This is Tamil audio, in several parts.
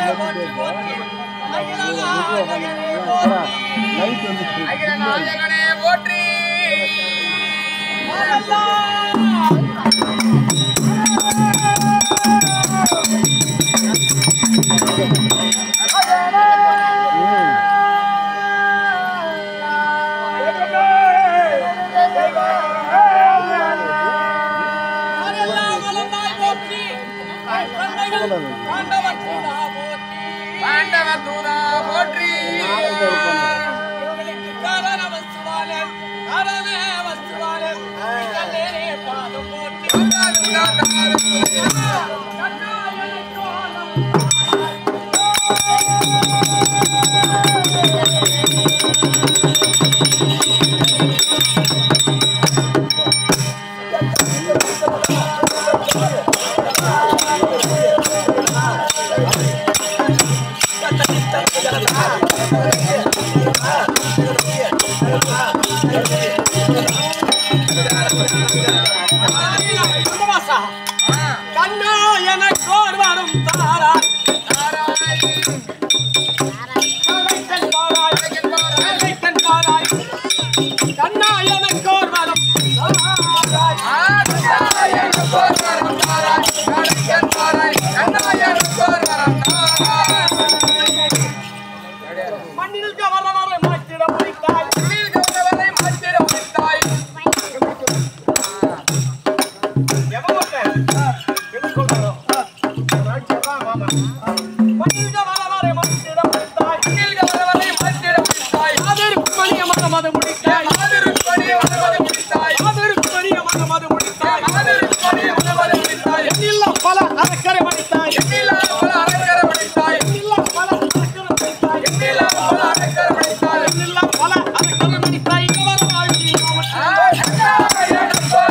போற்றி போற்றி அகிலநாயகனே போற்றி அகிலநாயகனே போற்றி ஆரெல்லாம் வளர்ந்தாய் போற்றி தந்தைகள் ஆண்டவர் தூதா போற்றி பாண்டவர் தூதா போற்றி எங்களுக்கு காரண வஸ்துவானன் காரண வஸ்துவானன் கண்ணேரே பாதம் போற்றி கண்ணாயனை கோலம் கும்பவாசா கண்ணா எனக்கு ஓர் வரும் தாராய் கலைக்கன் தாராய் கலைக்கன் தாராய் கண்ணா எனக்கு ஓர் வரும் தாராய் மண்ணில் கவர வர மாற்றிட முடித்தாய் எவன் ஒருத்தன்? எது சொல்றாரோ? மண்ணில் கவர வர மாற்றிட முடித்தாய் ஆதருக்கு மணிய மதமது முடித்தாய் ஆதருக்கு மணிய மதமது முடித்தாய் எண்ணில்லா பல அறக்கரை மடித்தாய் எண்ணில்லா பல அறக்கரை மடித்தாய் எண்ணில்லா பல அறக்கரை மடித்தாய் கவர வாழ்க்கையில் மாவட்டம்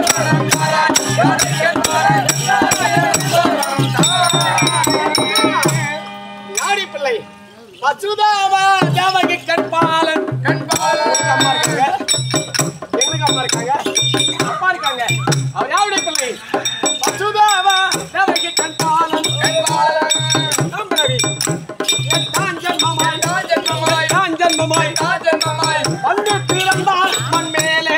யாடி பிள்ளை வசுதாவா தேவகி கண்பாலன் அம்மா இருக்காங்க எங்களுக்கு அம்மா இருக்காங்க அப்பா இருக்காங்க அவர் யாருடைய பிள்ளை வசுதாவா தேவகி கண்பாலன் நம்பினவி என் தான் ஜென்மமாய் தான் ஜென்மமாய் வந்து பிறந்தால் மண் மேலே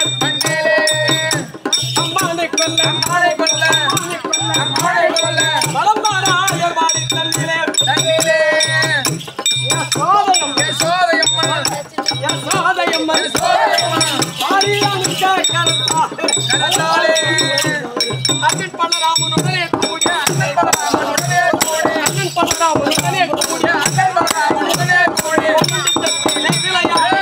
அம்மானை கொல்ல அம்மானை கொல்ல அம்மானை கொல்ல வளம்பாரா எர்வாடி தன்னிலே என் சோதயம் என் சோதயம் மாரியானுக்கா கருத்தாலே அண்ணன் பலராமனுடனே கூடிய அண்ணன் பலராமனுடனே கூடிய விளையாடு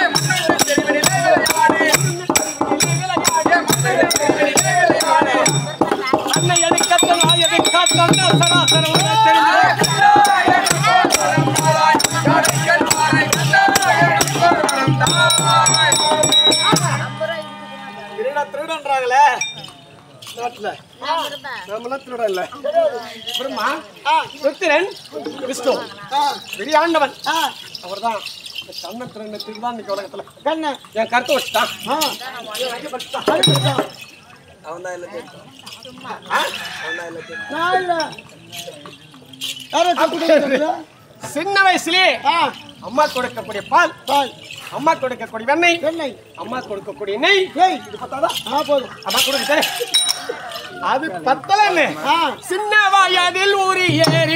அன்னை எடுக்கத்தனா எதுக்காத்தன்னா சராசர உலக தெரிஞ்சு திருட திருடன்றாங்களே நாட்டுல நம்மளாம் திருட இல்ல அப்புறமா ருத்திரன் விஷ்ணு பெரிய ஆண்டவன் அவர்தான் இந்த கண்ண திருண்ண திருதான் இன்னைக்கு உலகத்துல கண்ண என் கருத்தை வச்சுட்டான் சின்ன வயசுலயே அம்மா கொடுக்கக்கூடிய பால் பால் அம்மா கொடுக்கக்கூடிய வெண்ணெய் வெண்ணெய் அம்மா கொடுக்கக்கூடிய நெய் இது பத்தாதா போதும் அம்மா கொடுக்க அது பத்தலன்னு சின்ன வாயாதில் ஊறி ஏறி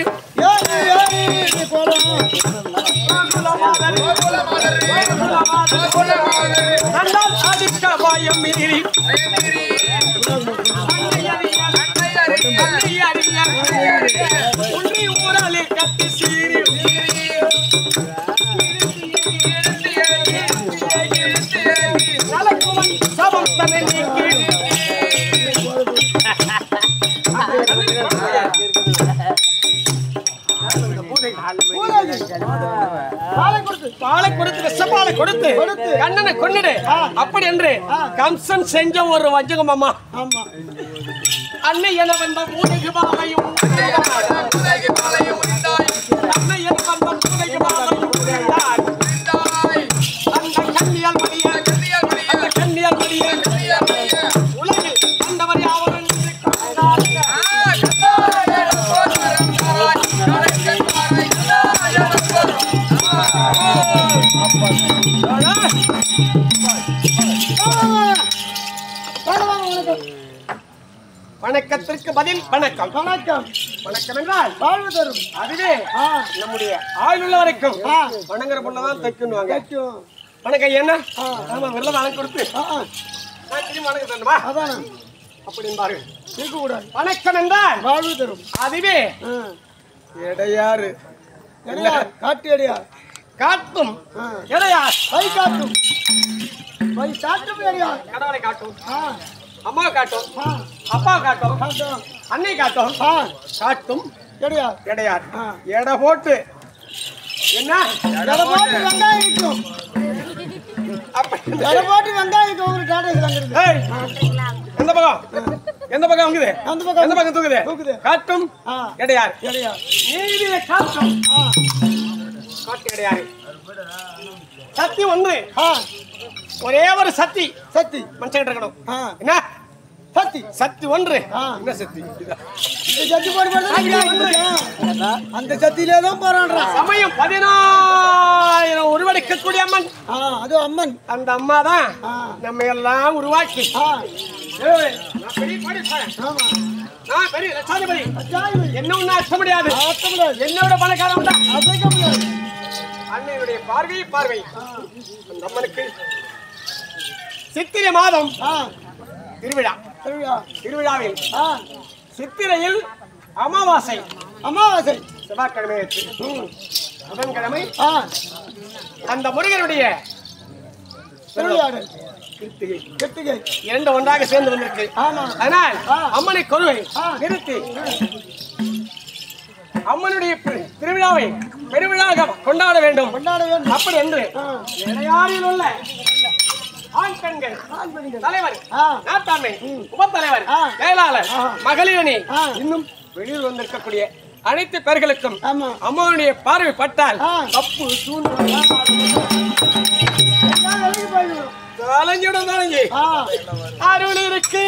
கண்டால் அதிர்ஷ்ட வாயம் மீறி உன்னை ஊராலே கத்தி சீறி நலக்குவன் சபம் தன்னை நீக்கி பாலை கொடுத்து விஷப்பாலை கொடுத்து கண்ணனை கொன்னுடு அப்படி என்று கம்சன் செஞ்ச ஒரு வஞ்சகம் அம்மா அன்னை என வந்த மூலிகை பாலையும் அன்னை என வந்த மூலிகை பாலையும் உடைத்தார். அந்த கண்ணியால் மடிய அந்த கண்ணியால் மடிய உலகில் கண்டவர் யாவரும் என்று காணாத வணக்கத்திற்கு பதில் வணக்கம் வணக்கம் வணக்கம் என்றால் வாழ்வு தரும் அதுவே ஆ நம்முடைய ஆயுள் வரைக்கும் ஆ. வணங்குற பொண்ணதான் தைக்கணுவாங்க தைக்கும் வணக்கம் என்ன ஆ. ஆமா வெள்ள வணக்கம் கொடுத்து ஆ ஆ, நான் திரும்பி வணக்கம் தரணுமா அதானே அப்படின்பாரு இருக்கக்கூடாது வணக்கம் என்றால் வாழ்வு தரும் அதுவே ஆ எடையாறு எடையார் காட்டு எடையார் காட்டும் ஆ எடையார் வை காட்டும் வை காட்டும் எடையார் கடவுளை காட்டும் ஆ அம்மாவை காட்டும் ஆ அப்பா காட்டும் காட்டும் அன்னை காட்டும் ஆ காட்டும் எடையார் எடையார் ஆ. எடை போட்டு என்ன எடை போட்டு வெங்காயம் இருக்கும் அப்ப எடை போட்டு வெங்காயம் இருக்கும் உங்களுக்கு டாடா அங்க ஏய், எந்த பக்கம் எந்த பக்கம் அங்குது அந்த பக்கம் எந்த பக்கம் தூக்குது தூக்குது. காட்டும் ஆ எடையார் எடையார் நீதியில காட்டும் ஆ காட்டு எடையார் சக்தி ஒன்று ஆ ஒரே ஒரு சக்தி சக்தி மனுஷன் இருக்கணும் ஆ என்ன சக்தி சக்தி ஒன்று ஆ. என்ன சக்தி இந்த சத்தி போட்டு போட்டு அந்த சத்தியிலே தான் போறான்றா சமயம் பதினாயிரம் உருவெடுக்கக்கூடிய அம்மன் ஆ அது அம்மன் அந்த அம்மா தான் ஆ நம்ம எல்லாம் உருவாக்கி ஆ ஏய், நான் பெரிய பாடிசாரன். ஆமா நான் பெரிய லட்சாதிபதி அஜாயிபதி என்ன ஒண்ணு அர்த்த முடியாது ஆத்த முடியாது என்னோட பணக்காரன் தான் அசைக்க முடியாது அன்னையுடைய பார்வை பார்வை அந்த அம்மனுக்கு சித்திரை மாதம் ஆ திருவிழா திருவிழா திருவிழாவில் ஆ சித்திரையில் அமாவாசை அமாவாசை செவ்வாய்க்கிழமை புதன்கிழமை ஆ அந்த முருகனுடைய திருவிழாடல் கிருத்திகை கெட்டிகை இரண்டு ஒன்றாக சேர்ந்து வந்திருக்கு ஆமா அதனால் ஆ. அம்மனை கொருவை ஆ. நிறுத்தி அம்மனுடைய பெரு- திருவிழாவை பெருவிழாக கொண்டாட வேண்டும் கொண்டாட வேண்டும் அப்படி என்று ஆ இடையாறில் உள்ள ஆண் பெண்கள் ஆண் பெண்கள். தலைவர் ஆ நாட்டாண்மை உபத்தலைவர் ஆ. செயலாளர் ஆ. மகளிர் அணி ஆ. இன்னும் வெளியில் வந்திருக்கக்கூடிய அனைத்து பேர்களுக்கும் ஆமா அம்மாவுடைய பார்வை பட்டால் ஆ. தப்பு சூழ்நிலை எல்லாம் வெளியே போயிடும் தொலைஞ்சிட தொலைஞ்சி ஆ அருள் இருக்கு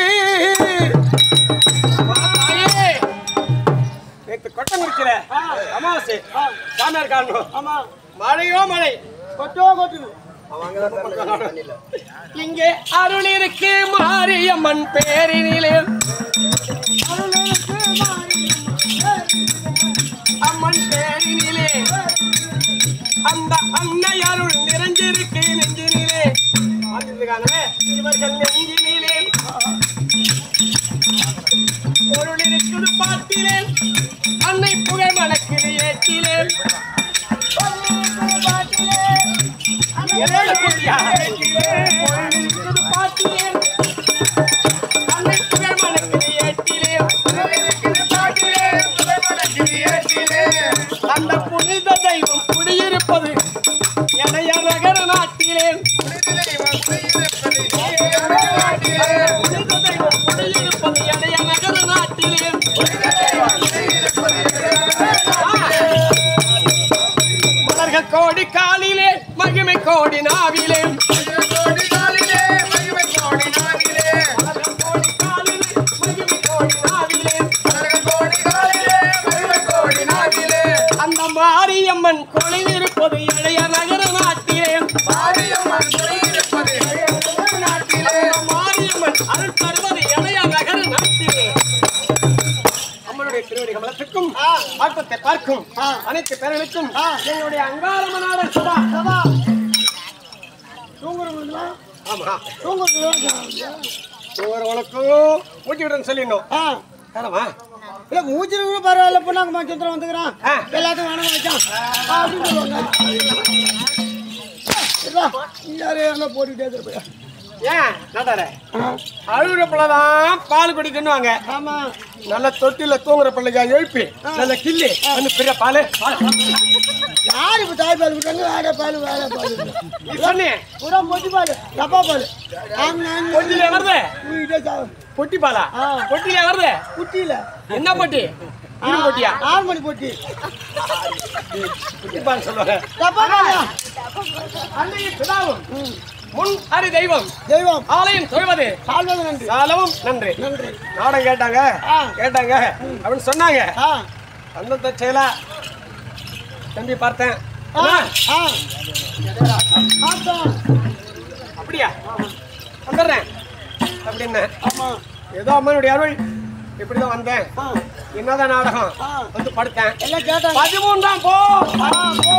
தாயே, நேத்து கொட்டம் இருக்கிற ஆ. அமாவாசை சாமியார் காரணம் ஆமா மழையோ மழை கொட்டோ கொட்டுது இங்கே அருள் இருக்கு மாரியம்மன் பேரினிலே அம்மன் பேரினிலே அந்த அன்னை அருள் நிறைஞ்சிருக்கு நெஞ்சினிலே பார்த்துருக்காங்களே இவர்கள் நெஞ்சினிலே பொருள் இருக்குது பாட்டிலே அன்னை புகை மணக்குது ஏற்றிலே எதேல கூட்டியா? பொருள் இருக்குது பாட்டிலே அன்னை புகை மணக்குது ஏற்றிலே அந்த புனித தெய்வம் குடியிருப்பது எடைய நகர நாட்டிலே புனித தெய்வம் குடியிருப்பது எடைய நகர நாட்டிலே மலர்கள் கோடி காலிலே மகிமை கோடி நாவிலே மலர்கள் கோடி காலிலே மகிமை கோடி நாவிலே அந்த மாரியம்மன் கொலையிருப்பது இளைய நகர நாட்டிலே அந்த மாரியம்மன் அருள் தருவது இளைய நகர நாட்டிலே அம்மனுடைய திருவடி கமலத்துக்கும் ஆட்டத்தை பார்க்கும் அனைத்து பேர்களுக்கும் எங்களுடைய அங்காளமனான சுபா சபா தூங்குறவங்களுக்குலாம் ஆமா தூங்குறவங்களுக்கும் ஒவ்வொருவனுக்கும் ஊட்டி விடுறேன்னு சொல்லிடணும் ஆ காரணமா இல்ல மூச்சு கூட பரவாயில்ல பொண்ணாங்க மச்சந்திரம் வந்துக்கிறான் ஆ. எல்லாத்தையும் வேணாம் மச்சான் ஆ, அப்படின்னு சொல்லுவாங்க இல்ல, நீ யாரு என்ன போட்டுக்கிட்டே இருப்ப ஏன் நடார அழுகுற பிள்ளைதான் பால் குடிக்கணுவாங்க ஆமா நல்ல தொட்டில தூங்குற பிள்ளைங்க எழுப்பி நல்ல கிள்ளி வந்து பெரிய பால் யாரு இப்ப தாய் பால் விட்டாங்க வேற பால் வேற பால் நீ சொன்னே பூரா பொட்டி பால் டப்பா பால் ஆமா பொட்டில வருது வீட்டே சாவு பொட்டி பாலா ஆ. பொட்டில வருது குட்டியில என்ன பொட்டி இன்னும் பொட்டியா ஆறு மணி பொட்டி பொட்டி பால் சொல்லுவாங்க டப்பா பாலா அன்னையும் பிதாவும் முன் ஹரி தெய்வம் தெய்வம் ஆலயம் தொழுவது சால்வது நன்றி காலமும் நன்றி நன்றி நாடம் கேட்டாங்க ஆ. கேட்டாங்க அப்படின்னு சொன்னாங்க ஆ அந்த தச்சையில தம்பி பார்த்தேன் ஆ என்ன? ஆ பார்த்தோம் அப்படியா வந்துடுறேன் அப்படின்னு ஆமா ஏதோ அம்மனுடைய அருள் இப்படிதான் வந்தேன் ஆ, என்னதான் நாடகம் ஆ. வந்து படுத்தேன் எல்லாம் கேட்டாங்க பதிமூன்றாம் போ ஆ, போ.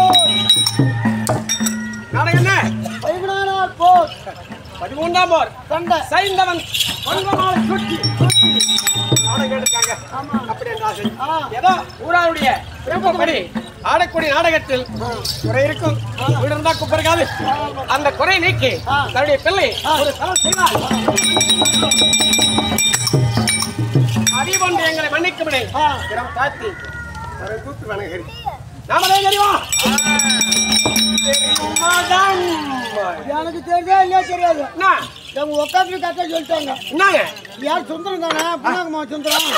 நாடகம் என்ன பதிமூணாம் நாள் போ பதிமூன்றாம் போர் சண்டை சைந்தவன் பங்கமாலை சுற்றி சுற்றி நாடகம் எடுக்காங்க ஆமா. அப்படி என்றார்கள் ஆ. ஏதோ ஊராருடைய விருப்பப்படி ஆடக்கூடிய நாடகத்தில் குறை இருக்கும் வீடு இருந்தா குப்பருக்காது அந்த குறை நீக்கி ஆ. தன்னுடைய பிள்ளை ஒரு சலம் செய்வார் அடிபொன்று எங்களை மன்னிக்க விடு ஆ. திறம் தாத்தி அவரை கூப்பிட்டு வணங்குகிறேன் நாமளே தெரியுமா தெரியுமாதான். எனக்கு தெரியுதா இல்லையா தெரியாது என்ன எங்க உட்காந்து கரெக்டாக சொல்லிட்டாங்க என்னங்க யார் சுந்தரம் தானே புண்ணாக்குமா சுந்தரம்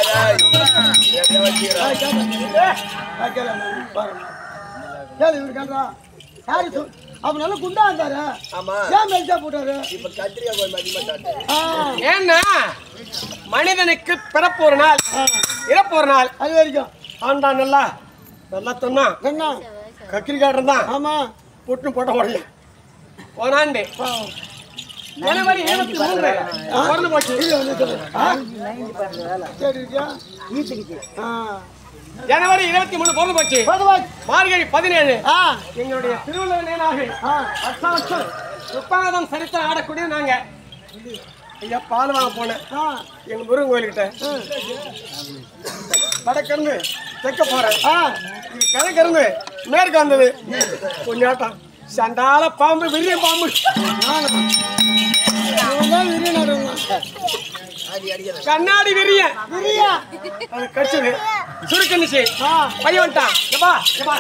ஆ, கேளு, பாருங்க. கேளு, இவரு கேளுடா. யாரு சு- அவர் நல்லா குண்டா இருந்தாரு ஏன் மெல்ட்டா போட்டாரு ஆ, ஏன்னா மனிதனுக்கு பிறப்பு ஒரு நாள் ஆ, இறப்பு ஒரு நாள் அது வரைக்கும் ஆண்டா நல்லா நல்லா சொன்னான் என்ன கத்திரிக்காய் இருந்தான் ஆமா புட்டு போட்ட உடனே போனாண்டு பாவம். ஜனவரி இருபத்தி மூன்று பிறந்து போச்சு இது வந்து சொல்லு. ஆ? சரி இருக்கியா? ஆ. ஜனவரி இருபத்தி மூணு பிறந்து போச்சு பகவான். மார்கழி பதினேழு ஆ, எங்களுடைய திருவள்ளுவர் நேனாக ஆ. வருஷம் வருஷம் முப்பாதம் சரித்திரம் ஆடக்கூடிய நாங்க ஐயா பால் வாங்க போனேன் ஆ, எங்க முருகன் கோயில்கிட்ட வடக்கிருந்து தெற்க போறேன் ஆ. இது கிழக்கிருந்து மேற்கு வந்தது கொஞ்சாட்டம் சண்டால பாம்பு விரிய பாம்பு நானா? இவன் தான் விரியனாருங்க. கண்ணாடி விரிய விரியா? அது கடிச்சது சுருக்கணிச்சு ஆ. பையன் வந்துட்டான் எப்பா எப்பா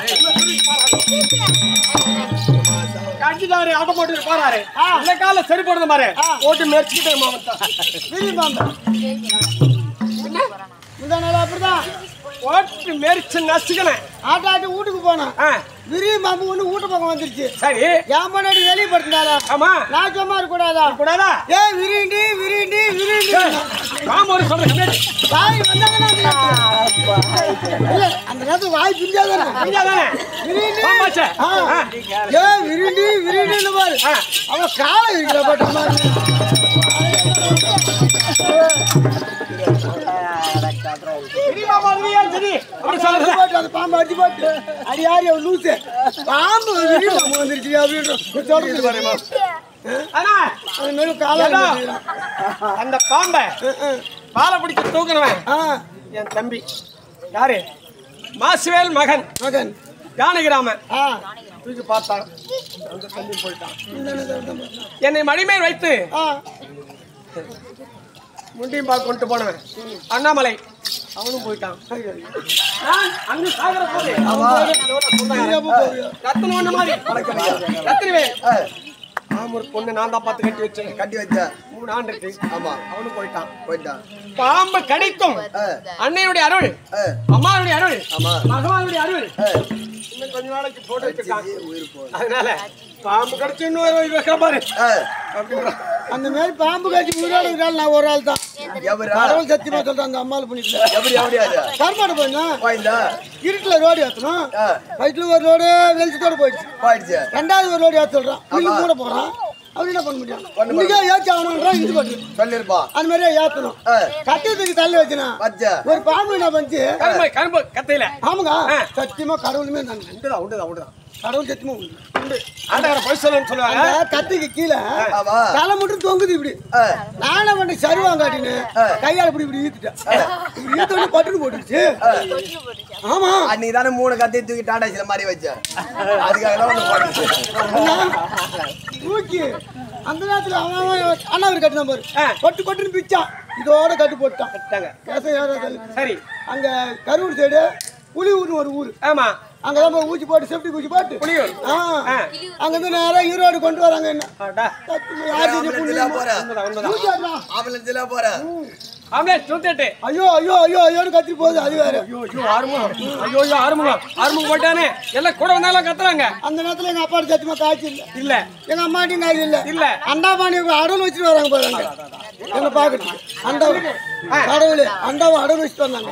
கடிச்சிட்டாரு ஆட்ட போட்டு போறாரு ஆ. இந்த கால சரி போடுறது மாதிரி ஆ. ஓட்டு மேய்ச்சிக்கிட்டே மாவட்டம் விரி பாம்பு. இந்த நாள் அப்படிதான் ஓட்டு மேய்ச்சி நசுக்கினேன் ஆட்ட ஆட்டி வீட்டுக்கு போனேன் ஆ விரிய பாம்பு ஒண்ணு வீட்டு பக்கம் வந்துருச்சு சரி என் முன்னாடி வெளியே படுத்தாரா ஆமா நான் சும்மா இருக்க கூடாதா கூடாதா ஏ விரிண்டி விரிண்டி விரிண்டி மாமா ஒரு சொல்ற கம்மியாச்சு வாய் வந்தாங்கன்னா அந்த நேரத்துல- இல்ல அந்த நேரத்துக்கு வாய் பிஞ்சாதானே புரிஞ்சாதானே விரிண்டி மாமாச்சே ஆ. ஏ விரிண்டி விரிண்டின்னு பாரு ஆ. அவன் காலை இருக்கிற பட்ட மாதிரி தெரியுமா மாதிரியா சரி அப்படி சொல்றது அடிச்சு போட்டு அந்த பாம்பு அடிச்சு போட்டு அடி யாரு அவன் லூசு பாம்பு விரி பாம்பு வந்துருச்சு அப்படின்னு சொல்றது பாருமா ஆனா அது மேல காலை ஏதோ அந்த பாம்பை பாலை பிடிச்சு தூக்குனவன் ஆ என் தம்பி யாரு மாசுவேல் மகன் மகன் ஜானகிராமன் ஆ தூக்கி பார்த்தான் அந்த தம்பி போயிட்டான் இந்த நேரத்துல என்னை மடிமேல் வைத்து ஆ முண்டியும் பார்க்க கொண்டு போனவன் அண்ணாமலை அவனும் போயிட்டான் நான் அங்கு சாகர போது ரத்தன ஒண்ணு மாதிரி ரத்தினவேல் ஆமா ஒரு பொண்ணு நான் தான் பார்த்து கட்டி வச்சேன் கட்டி வச்ச மூணு ஆண்டு இருக்கு ஆமா அவனும் போயிட்டான் போயிட்டான் பாம்பு கடிக்கும் அன்னையுடைய அருள் ஆ. அம்மாவுடைய அருள் ஆமா. மகவானுடைய அருள் ஆ. இன்னும் கொஞ்ச நாளைக்கு போட்டு வச்சிருக்காங்க உயிர் போகுது அதனால பாம்பு கடிச்சு இன்னொரு இது வைக்கிற பாரு ஆ. அப்படின்றான் அந்த மாதிரி பாம்பு கட்சி உயிரோட இருக்கிறாள் நான் ஒரு ஆள் தான் எவரா கடவுள் சத்தியமா சொல்றேன் அந்த அம்மாள் பண்ணிட்டு எப்படி எப்படி அது கருமாடு போயிருந்தா போயிருந்தா இருட்டுல ரோடு ஏத்தணும் ஆ. வயிற்றுல ஒரு ரோடு வெளிச்சத்தோட போயிடுச்சு போயிடுச்சு ரெண்டாவது ஒரு ரோடு ஏத்த சொல்றான் நீங்க கூட போறான் அப்படி என்ன பண்ண முடியும் இன்னைக்கே ஏற்றி ஆகணும்ன்றான் இது பண்ணு சொல்லிருப்பான் அந்த மாதிரியே ஏத்தணும் ஆ. கட்டியத்துக்கு தள்ளி வச்சுனா வச்ச ஒரு பாம்பு என்ன பண்ணுச்சு கரும்பு கரும்பு கத்தையில ஆமாங்க ஆ. சத்தியமா கடவுளுமே நன்றி உண்டுதான் உண்டுதான் உண்டுதான் கடவுள் சத்தியமா உண்டு உண்டு ஆண்டவரை பொய் சொல்லணும்னு சொல்லுவாங்க அந்த கத்திக்கு கீழே ஆமா தலை மட்டும் தொங்குது இப்படி ஆ. நானே வந்து சரிவாங்காட்டின்னு கையால இப்படி இப்படி ஈத்துட்டேன் இப்படி ஈத்தோட பட்டுன்னு போட்டுருச்சு ஆமா அன்னைக்கு தானே மூணு கத்தி தூக்கி டாடா சில மாதிரி வச்ச அதுக்காக தான் ஒண்ணு போட்டுச்சு தூக்கி அந்த நேரத்துல அவன் அவன் அண்ணாவர் கட்டினான் பாரு ஆ. கொட்டு கொட்டுன்னு பிச்சான் இதோட கட்டு போட்டான் கட்டாங்க. கேச ஏற தள்ளி. சரி அங்க கரூர் சைடு புலியூர்னு ஒரு ஊர் ஆமா அங்கதான் போய் ஊசி போட்டு சேஃப்டி ஊசி போட்டு புலியூர் ஆ ஆ. அங்கிருந்து நேரா ஈரோடு கொண்டு வராங்க என்ன ஆடா. சத்தியமா யார் செஞ்ச புண்ணியமோ? போற உண்மைதான், உண்மைதான். ஊசி ஆடுறா. ஆம்புலன்ஸ்ல போற ஆம்புலன்ஸ் நூத்தெட்டு ஐயோ ஐயோ ஐயோ ஐயோன்னு கத்தி போகுது அது வேற ஐயோ ஐயோ ஆறுமுகம் ஐயோ ஐயோ ஆறுமுகம் ஆறுமுகம் போயிட்டானே எல்லாம் கூட வந்தாலும் கத்துறாங்க அந்த நேரத்துல எங்க அப்பா சத்தியமா காய்ச்சி இல்ல இல்ல எங்க அம்மாட்டையும் காய்ச்சி இல்ல இல்ல அண்டாபாணி அடல் வச்சுட்டு வராங்க பாருங்க என்ன பாக்கட்டு அண்டாவை கடவுளே அண்டாவை அடல் வச்சுட்டு வந்தாங்க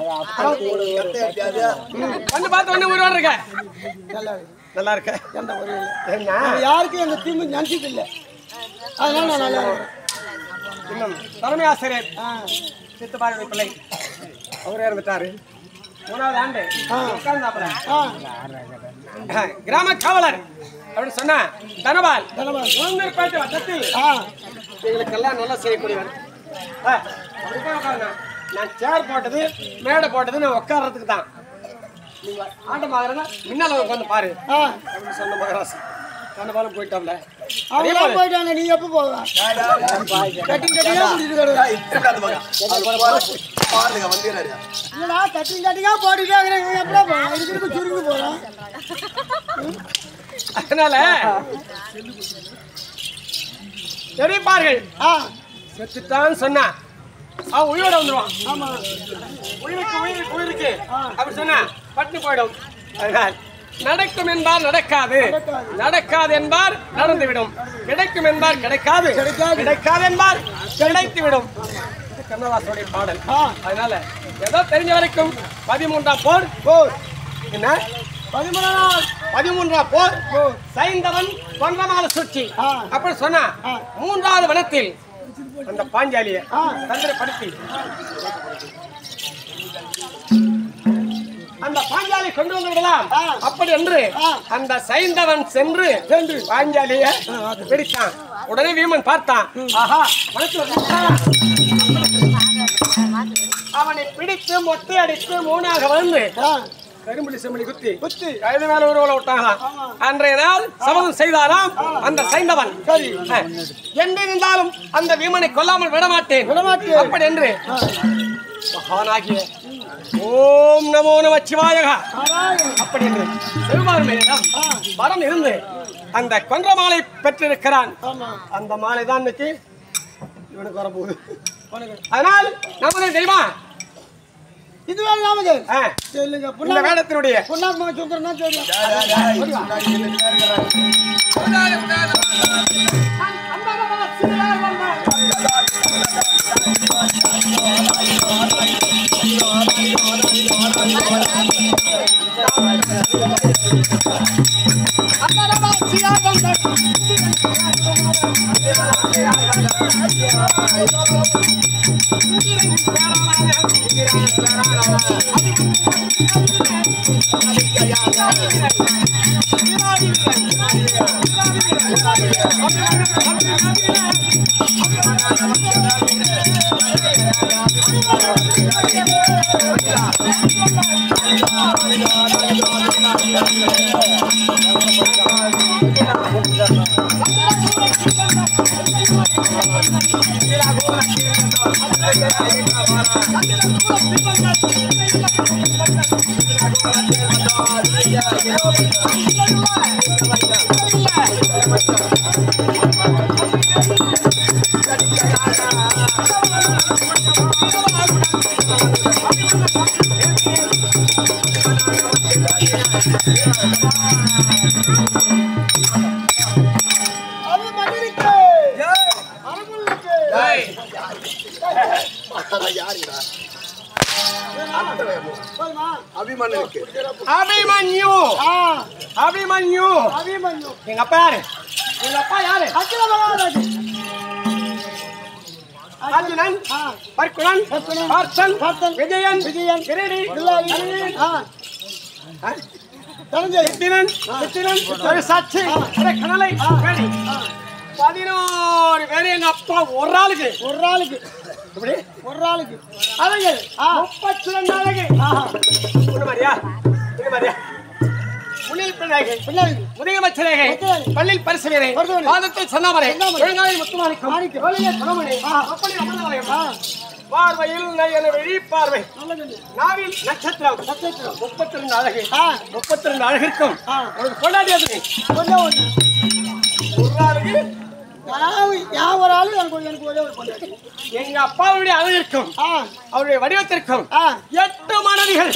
வந்து பார்த்து ஒண்ணு ஒரு வாரம் இருக்க நல்லா இருக்கு. நல்லா இருக்க எந்த குறையும் இல்ல. என்ன நான் யாருக்கும் எங்க தீம்பு நினைச்சது இல்ல அதனால நான் நல்லா இருக்கேன் இன்னும் தலைமை ஆசிரியர் சித்துப்பாருடைய பிள்ளை அவரே இருந்துட்டாரு மூணாவது ஆண்டு உட்கார்ந்தாப்புல கிராம காவலர் அப்படின்னு சொன்னா தனபால் தனபால். உளுந்தூர்பேட்டை வட்டத்தில் ஆ எங்களுக்கெல்லாம் நல்லா செய்யக்கூடியவர் ஆ, அப்படிதான் உட்காருங்க. நான் சேர் போட்டது மேடை போட்டது நான் உட்கார்றதுக்கு தான் நீங்க ஆட்டம் ஆகுறதா முன்னால உட்காந்து பாரு ஆ அப்படின்னு சொன்ன மகராசி தனபாலும் போயிட்டோம்ல அவங்க எல்லாம் போயிட்டாங்க நீ எப்போ போவ கட்டி கட்டியா முடிச்சு பாருங்க வந்துடுறாரு இல்லடா கட்டி கட்டியா போட்டுட்டே இருக்கிறேன் இவன் எப்படா போவான் இதுக்கு இதுக்கு சுருங்கி போறான் அதனால தெரிவிப்பார்கள் ஆ செத்துட்டான்னு சொன்னா அவன் உயிரோட வந்துருவான் ஆமா உயிருக்கு உயிருக்கு உயிருக்கு அப்படி சொன்னா பட்டு போயிடும் அதனால் நடக்கும் என்பார் நடக்காது நடக்காது என்பார் நடந்துவிடும் கிடைக்கும் என்பார் கிடைக்காது கிடைக்காது என்பார் கிடைத்து விடும் இது கண்ணதாசனுடைய பாடல் அதனால ஏதோ தெரிஞ்ச வரைக்கும் பதிமூன்றாம் போர் போர் என்ன பதிமூணாம் பதிமூன்றாம் போர் சைந்தவன் கொன்றமால சுற்றி ஆ. அப்படி சொன்னா மூன்றாவது வனத்தில் அந்த பாஞ்சாலிய தந்திரப்படுத்தி அந்த பாஞ்சாலி கொண்டு வந்து விடலாம் அப்படி என்று அந்த சைந்தவன் சென்று சென்று பாஞ்சாலிய பிடித்தான் உடனே வீமன் பார்த்தான் ஆஹா வனத்தில் ஒரு நட்டான். அவனை பிடித்து மொட்டை அடித்து மூணாக வந்து கரும்புலி செம்மணி குத்தி குத்தி கைது மேல உருவல விட்டாங்களாம் அன்றைய நாள் சபதம் செய்தாராம் அந்த சைந்தவன் சரி என்றிருந்தாலும் அந்த வீமனை கொல்லாமல் விடமாட்டேன் விடமாட்டேன். அப்படி என்று மகானாகிய ஓம் நமோ நம சிவாயகா அப்படி என்று சிவபார்மையிடம் வரம் இருந்து அந்த கொன்ற மாலை பெற்றிருக்கிறான் அந்த மாலை தான் இன்னைக்கு இவனுக்கு வரப்போகுது அதனால் நமது தெய்வமா இதுவே நமக்கு ஆ, சொல்லுங்க இந்த புண்ணா வேடத்தினுடைய புண்ணாக்கு சுந்தரம் தான் தெரியும் அது மண்ணிற்கு அரங்குள்ளுக்கு போதுமா அபிமன்யுக்கு அபிமன்யு ஆ அபிமன்யு அபிமன்யு எங்க அப்பா யாரு எங்க அப்பா யாரு அகில மகாராஜ் அர்ஜுனன் ஆ பர்குணன் பர்குணன், பார்த்தன் பார்த்தன், விஜயன் விஜயன், கிரீடி பிள்ளாரி ஆ ஆ, தெரிஞ்சது சித்திரன் சித்திரன் ஒரு சாட்சி ஒரு கனலை வேடி. பதினோரு பேர் எங்க அப்பா ஒரு ஆளுக்கு ஒரு ஆளுக்கு எப்படி ஒரு ஆளுக்கு அவைகள் ஆ. முப்பத்தி ரெண்டு ஆளுக்கு ஆஹா ஒண்ணு மாதிரியா இது மாதிரியா முன்னில் பிள்ளைகள் பிள்ளைங்க முதிகமச்சரேகை முத்துவேலை. பள்ளியில் பரிசுவேனை பரிசுவேனை. பாதத்தில் சன்னாமரை சன்னாமரை. ஒழுங்காலில் முத்துமாணிக்கம் மாணிக்கம். வெளியே குணமணி ஆ. அப்படி அமர்ந்தாலயம் ஆ பார்வையில் நயன வெளி பார்வை நல்லது நாவில் நட்சத்திரம் நட்சத்திரம் முப்பத்தி ரெண்டு அழகு ஆ முப்பத்தி ரெண்டு அழகிற்கும் ஆ. உனக்கு கொண்டாடியது நீ கொஞ்சம் ஒன்று ஒரு அழகு நான் நான் ஒரு ஆளு எனக்கு ஒரு- எனக்கு ஒரே ஒரு பொண்டாட்டி எங்க அப்பாவுடைய அழகிற்கும் ஆ அவருடைய வடிவத்திற்கும் ஆ எட்டு மனைவிகள்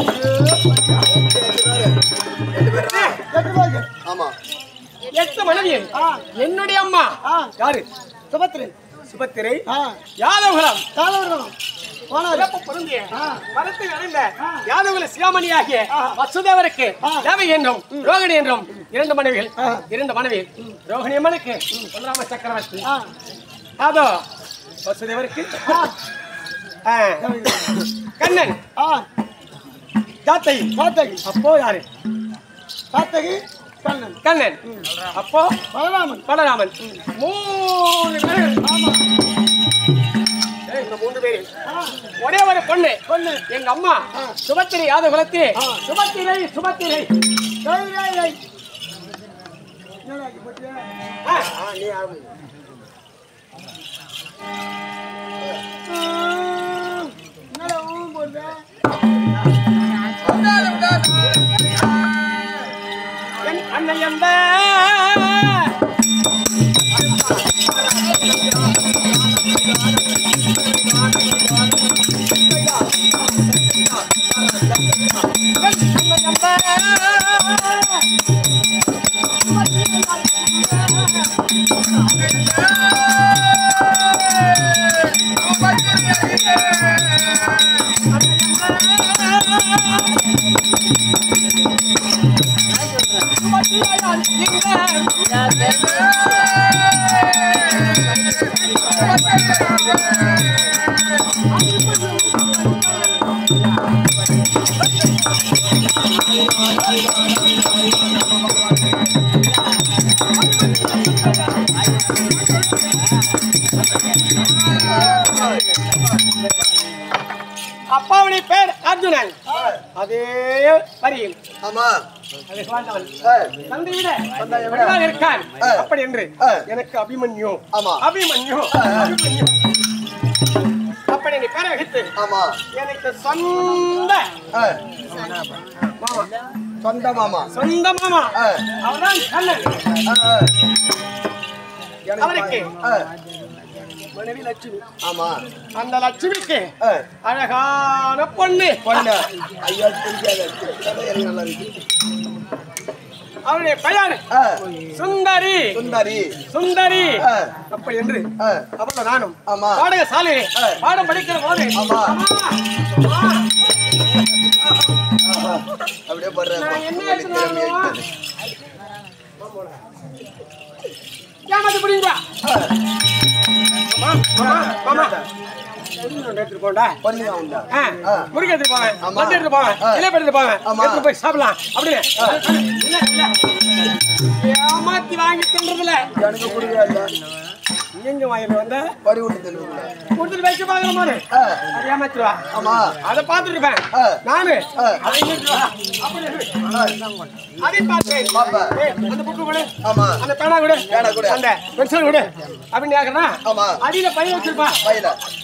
எட்டு பேருக்கு ஆமா எட்டு மனைவிகள் ஆ என்னுடைய அம்மா ஆ யாரு சுபத்திரி சுபத்திரை ஆ யாதவகுலம் காலவரம் போனாரு சிறப்பு பொருந்திய ஆ. வரத்தை அடைந்த யாதவகுல சியாமணியாகிய வசுதேவருக்கு தேவை என்றும் ரோகிணி என்றும் இரண்டு மனைவிகள் இரண்டு மனைவி ரோகிணி அம்மனுக்கு பலராம சக்கரவர்த்தி ஆ அதோ வசுதேவருக்கு ஆ, கண்ணன் ஆ ஜாத்தகி சாத்தகி அப்போ யாரு சாத்தகி கண்ணன் கண்ணன் அப்போ பலராமன் பலராமன் மூணு பேர் ஆமா ஏய், இந்த மூணு பேர் ஒரே ஒரு பொண்ணு பொண்ணு எங்க அம்மா சுபத்திரை யாத குலத்து சுபத்திரை சுபத்திரை டேய், டேய், டேய். என்னடா இது பத்தியா? ஆ, ஆ, என்னடா ஊன் போடுற? என் அண்ணன் எந்த அப்பாவுடைய பேர் அர்ஜுனன் அதே வரியில் ஆமா அதை வாழ்ந்தவன் ஆ, தந்தை விட தந்தையை விட. வலுவாக இருக்கான் ஆ. அப்படி என்று ஆ. எனக்கு அபிமன்யு ஆமா. அபிமன்யு அபிமன்யு அப்படி நீ பேரை வைத்து ஆமா எனக்கு சொந்த ஆ, மாமா சொந்த மாமா சொந்த மாமா ஆ, அவர்தான் கண்ணன் ஆ, ஆ. எனக்கு அவருக்கு. ஆ, மனைவி லட்சுமி ஆமா அந்த லட்சுமிக்கு ஆ, அழகான பொண்ணு பொண்ணு ஐயோ தெரியாது கதை எனக்கு நல்லா இருக்கு அவருடைய பெயர் ஆ, சுந்தரி சுந்தரி சுந்தரி ஆ, அப்படி என்று ஆ, அவளும் நானும் ஆமா. பாடக சாலையிலே ஆ. பாடம் படிக்கிற போது ஆமா. அம்மா, அம்மா, அப்படியே போடுறேன் நான் என்ன உங்களுக்கு திறமை எடுத்துட்டு இருக்குது. ஏமாத்தி பிடிங்களா ஆ, மாமா மாமா பொண்ணு ஒண்ணு எடுத்துட்டு போண்டா பொண்ணுங்க உண்டா ஆ, ஆ. முருகை எடுத்துட்டு போங்க ஆமா. லட்டு எடுத்துட்டு போங்க ஆ. இலை எடுத்துட்டு போங்க ஆமா. எடுத்துட்டு போய் சாப்பிடலாம் அப்படின்னு இல்ல, இல்ல. ஏமாத்தி வாங்கி தின்றதுல எனக்கு புரியவே இல்லை எங்க வாங்கிட்டு வந்த பறி விட்டு தின்னுக்குள்ள. கொடுத்துட்டு வச்சு பாக்குற மாதிரி ஆ, அது ஏமாத்திடுவா ஆமா அதை பார்த்துட்டு இருப்பேன் ஆ. நானு ஆ. அதை இங்கிட்டு வா. அப்படி இரு. ஆ, அதை பார்த்தேன் பாப்பா. ஏய், அந்த புக்கு கொடு ஆமா அந்த பேனா கொடு பேனா கொடு. அந்த பென்சில் கொடு அப்படின்னு கேக்குறா ஆமா. அடியில பைய வச்சிருப்பா பையில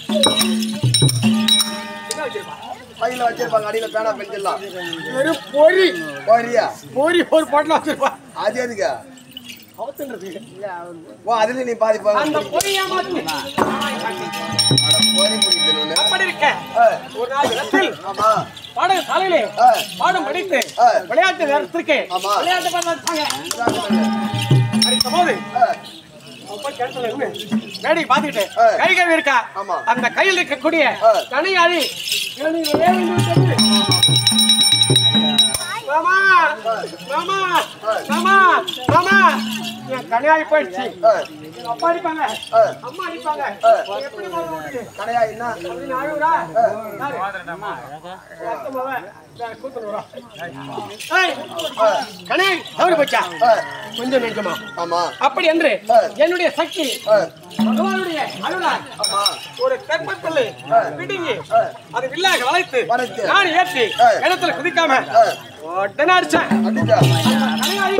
என்ன வச்சிருப்பா பையில வச்சிருப்பாங்க அடியில பேனா பென்சில்லாம் வெறும் பொறி போறியா பொறி ஒரு பாட்டில் வச்சிருப்பா அது எதுக்கு அவத்துன்றது ஓ அதுல நீ பாதி பாதி அந்த பொறி ஏமாத்து போரி பிடிக்கணும் அப்படி இருக்க ஆ, ஒரு நாள் இடத்தில் ஆமா பாடக சாலையிலே ஆ. பாடம் படித்து ஆ. விளையாட்டு நேரத்திற்கு ஆமா. விளையாட்டு பார்த்து வச்சாங்க அடித்த போது ஆ, அவன் போய் கிணத்துல இருந்து வேடிக்கை பார்த்துக்கிட்டு ஆ. கை கழுவி இருக்கா ஆமா. அந்த கையில் இருக்கக்கூடிய ஆ. கனியாடி இளநீரிலே விழுந்து விட்டது. மாமா மாமா மாமா மாமா என் கனியாடி போயிடுச்சு ஆ, எங்க அப்பா அடிப்பாங்க ஆ. அம்மா அடிப்பாங்க ஆ. எப்படி போக முடியுது கடையா என்ன அப்படின்னு அழுவுறா? யாரு? அத்தை மகன். இந்த கூத்துன்னு வரா. ஏய், கனே, தவறு போச்சா? ஆ, கொஞ்சம் நெஞ்சமா ஆமா அப்படி என்று ஆ. என்னுடைய சக்தி ஆ, பகவானுடைய அருளால் ஆமா ஒரு தெப்பத்தில் பிடுங்கி அது வில்லாக வளைத்து வளைத்து. நான் ஏற்றி ஆ. கிணத்துல குதிக்காம ஆ, உடனே அடிச்சேன் அடிச்சா கனையாடி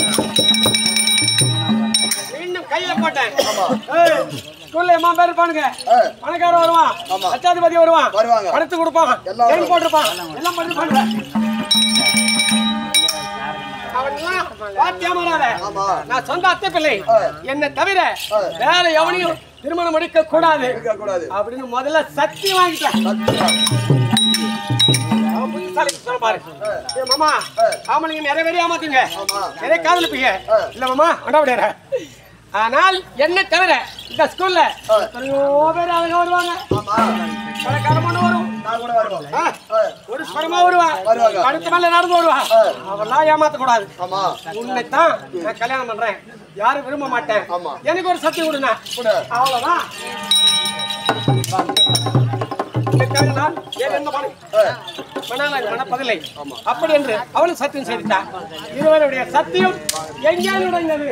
மீண்டும் கையில போட்டேன் ஆமா. ஏய், ஸ்கூல்ல எம்மா பேர் இருப்பானுங்க ஆ, பணக்காரன் வருவான் ஆமா. லட்சாதிபதி வருவான் வருவாங்க. பணத்து கொடுப்பான் எல்லாம் செயின் வருவாங்க. போட்டிருப்பான் எல்லாம் பண்ணிருப்பாங்க அவன்லாம் பார்த்து ஏமாறாத. ஆமா நான் சொந்த அத்தை பிள்ளை ஆ. என்னை தவிர ஆ. வேற எவனையும் திருமணம் முடிக்க கூடாது இருக்க கூடாது அப்படின்னு முதல்ல சத்தியம் வாங்கிட்டேன் சத்தியம். அவன் புத்திசாலி சொல்ல பாரு ஆ, ஏய் மாமா ஆ. ஆமலிங்க நிறைய பேர் ஏமாத்துங்க ஆமா. நிறைய காதலிப்பீங்க ஆ. இல்ல மாமா அண்டாவிடையார ஆனால் என்ன தவிர இந்த ஸ்கூல்ல ஆ. எத்தனையோ பேர் அழகா வருவாங்க ஆமா பணக்காரமான வரும் நான் கூட வருவோம் ஆ, ஆ, ஒரு ஸ்வரமா வருவா வருவாங்க. அடுத்த மேல நடந்து வருவா ஆ. அவெல்லாம் ஏமாத்த கூடாது ஆமா உன்னைத்தான் நான் கல்யாணம் பண்றேன் யாரும் விரும்ப மாட்டேன் ஆமா. எனக்கு ஒரு சத்தியம் கொடுங்க கூட அவ்வளவுதான் இதற்காக நான் வேறு எந்த மன மணாலாக மணப்பதில்லை அப்படி என்று அவளும் சத்தியம் செய்தார் இருவருடைய சத்தியம் எங்கே நுழைந்தது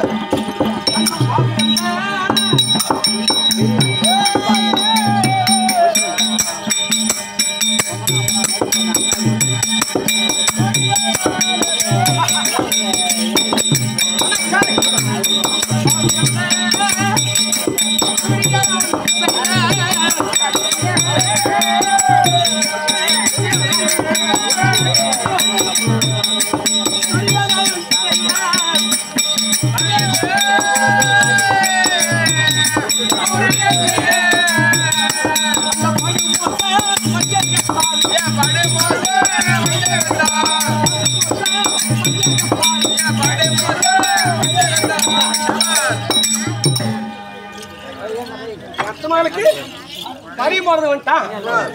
அத்தமாளுக்கு பறி போறது வந்துட்டான்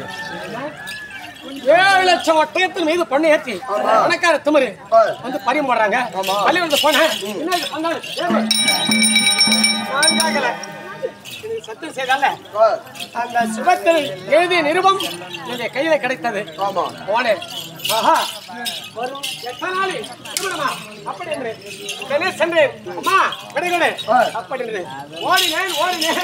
ஏழு லட்சம் ஒட்டயத்தின் மீது பொண்ணு ஏத்தி பணக்கார திமிரு வந்து பறி போடுறாங்க பள்ளி வந்து போன என்ன இது பண்ணாரு? ஏறு. நான்காகல. எனக்கு சத்தியம் செய்தால அந்த சுபத்தில் எழுதிய நிருபம் என்னுடைய கையில கிடைத்தது போனேன் ஆஹா வரும் எத்தனை நாள் திருமணமா அப்படி என்று உடனே சென்றேன் அம்மா கிடைக்கணே அப்படி என்று ஓடினேன் ஓடினேன்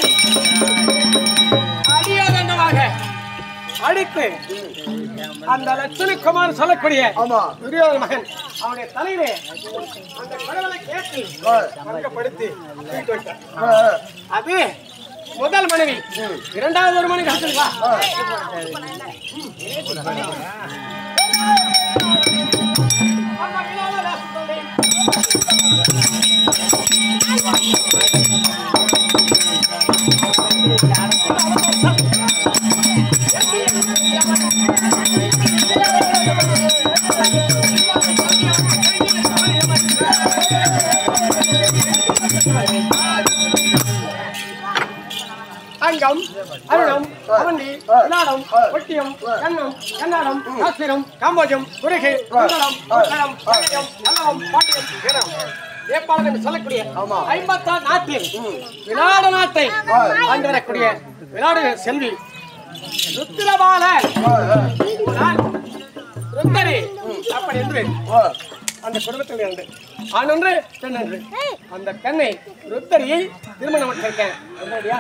அடியாதண்டமாக அடித்து அந்த லட்சுமி குமார் சொல்லக்கூடிய துரியோதன மகன் அவனுடைய தலையிலே அந்த கடவுளை கேட்டு வணக்கப்படுத்தி தூக்கிட்டு வந்துட்டான். அது முதல் மனைவி இரண்டாவது ஒரு மனைவி வா அம்மா, இல்லாத சொல்லி. அங்கம் அருணம் அவந்தி விநாடம் ஒட்டியம் கண்ணம் கண்ணாடம் காஸ்மீரம் காம்போஜம் குருகை மங்களம் உத்தரம் பழையம் நல்லவம் பாண்டியம் வீரம் நேபாளம் என்று சொல்லக்கூடிய ஐம்பத்தாறு நாட்டில் விநாட நாட்டை ஆண்டு வரக்கூடிய விநாடு செல்வி ருத்திரபால ருத்தரி அப்படி என்று அந்த குடும்பத்தில் இருந்து ஆண் ஒன்று பெண் ஒன்று அந்த பெண்ணை ருத்தரியை திருமணம் பண்ணிருக்கேன் என்னடியா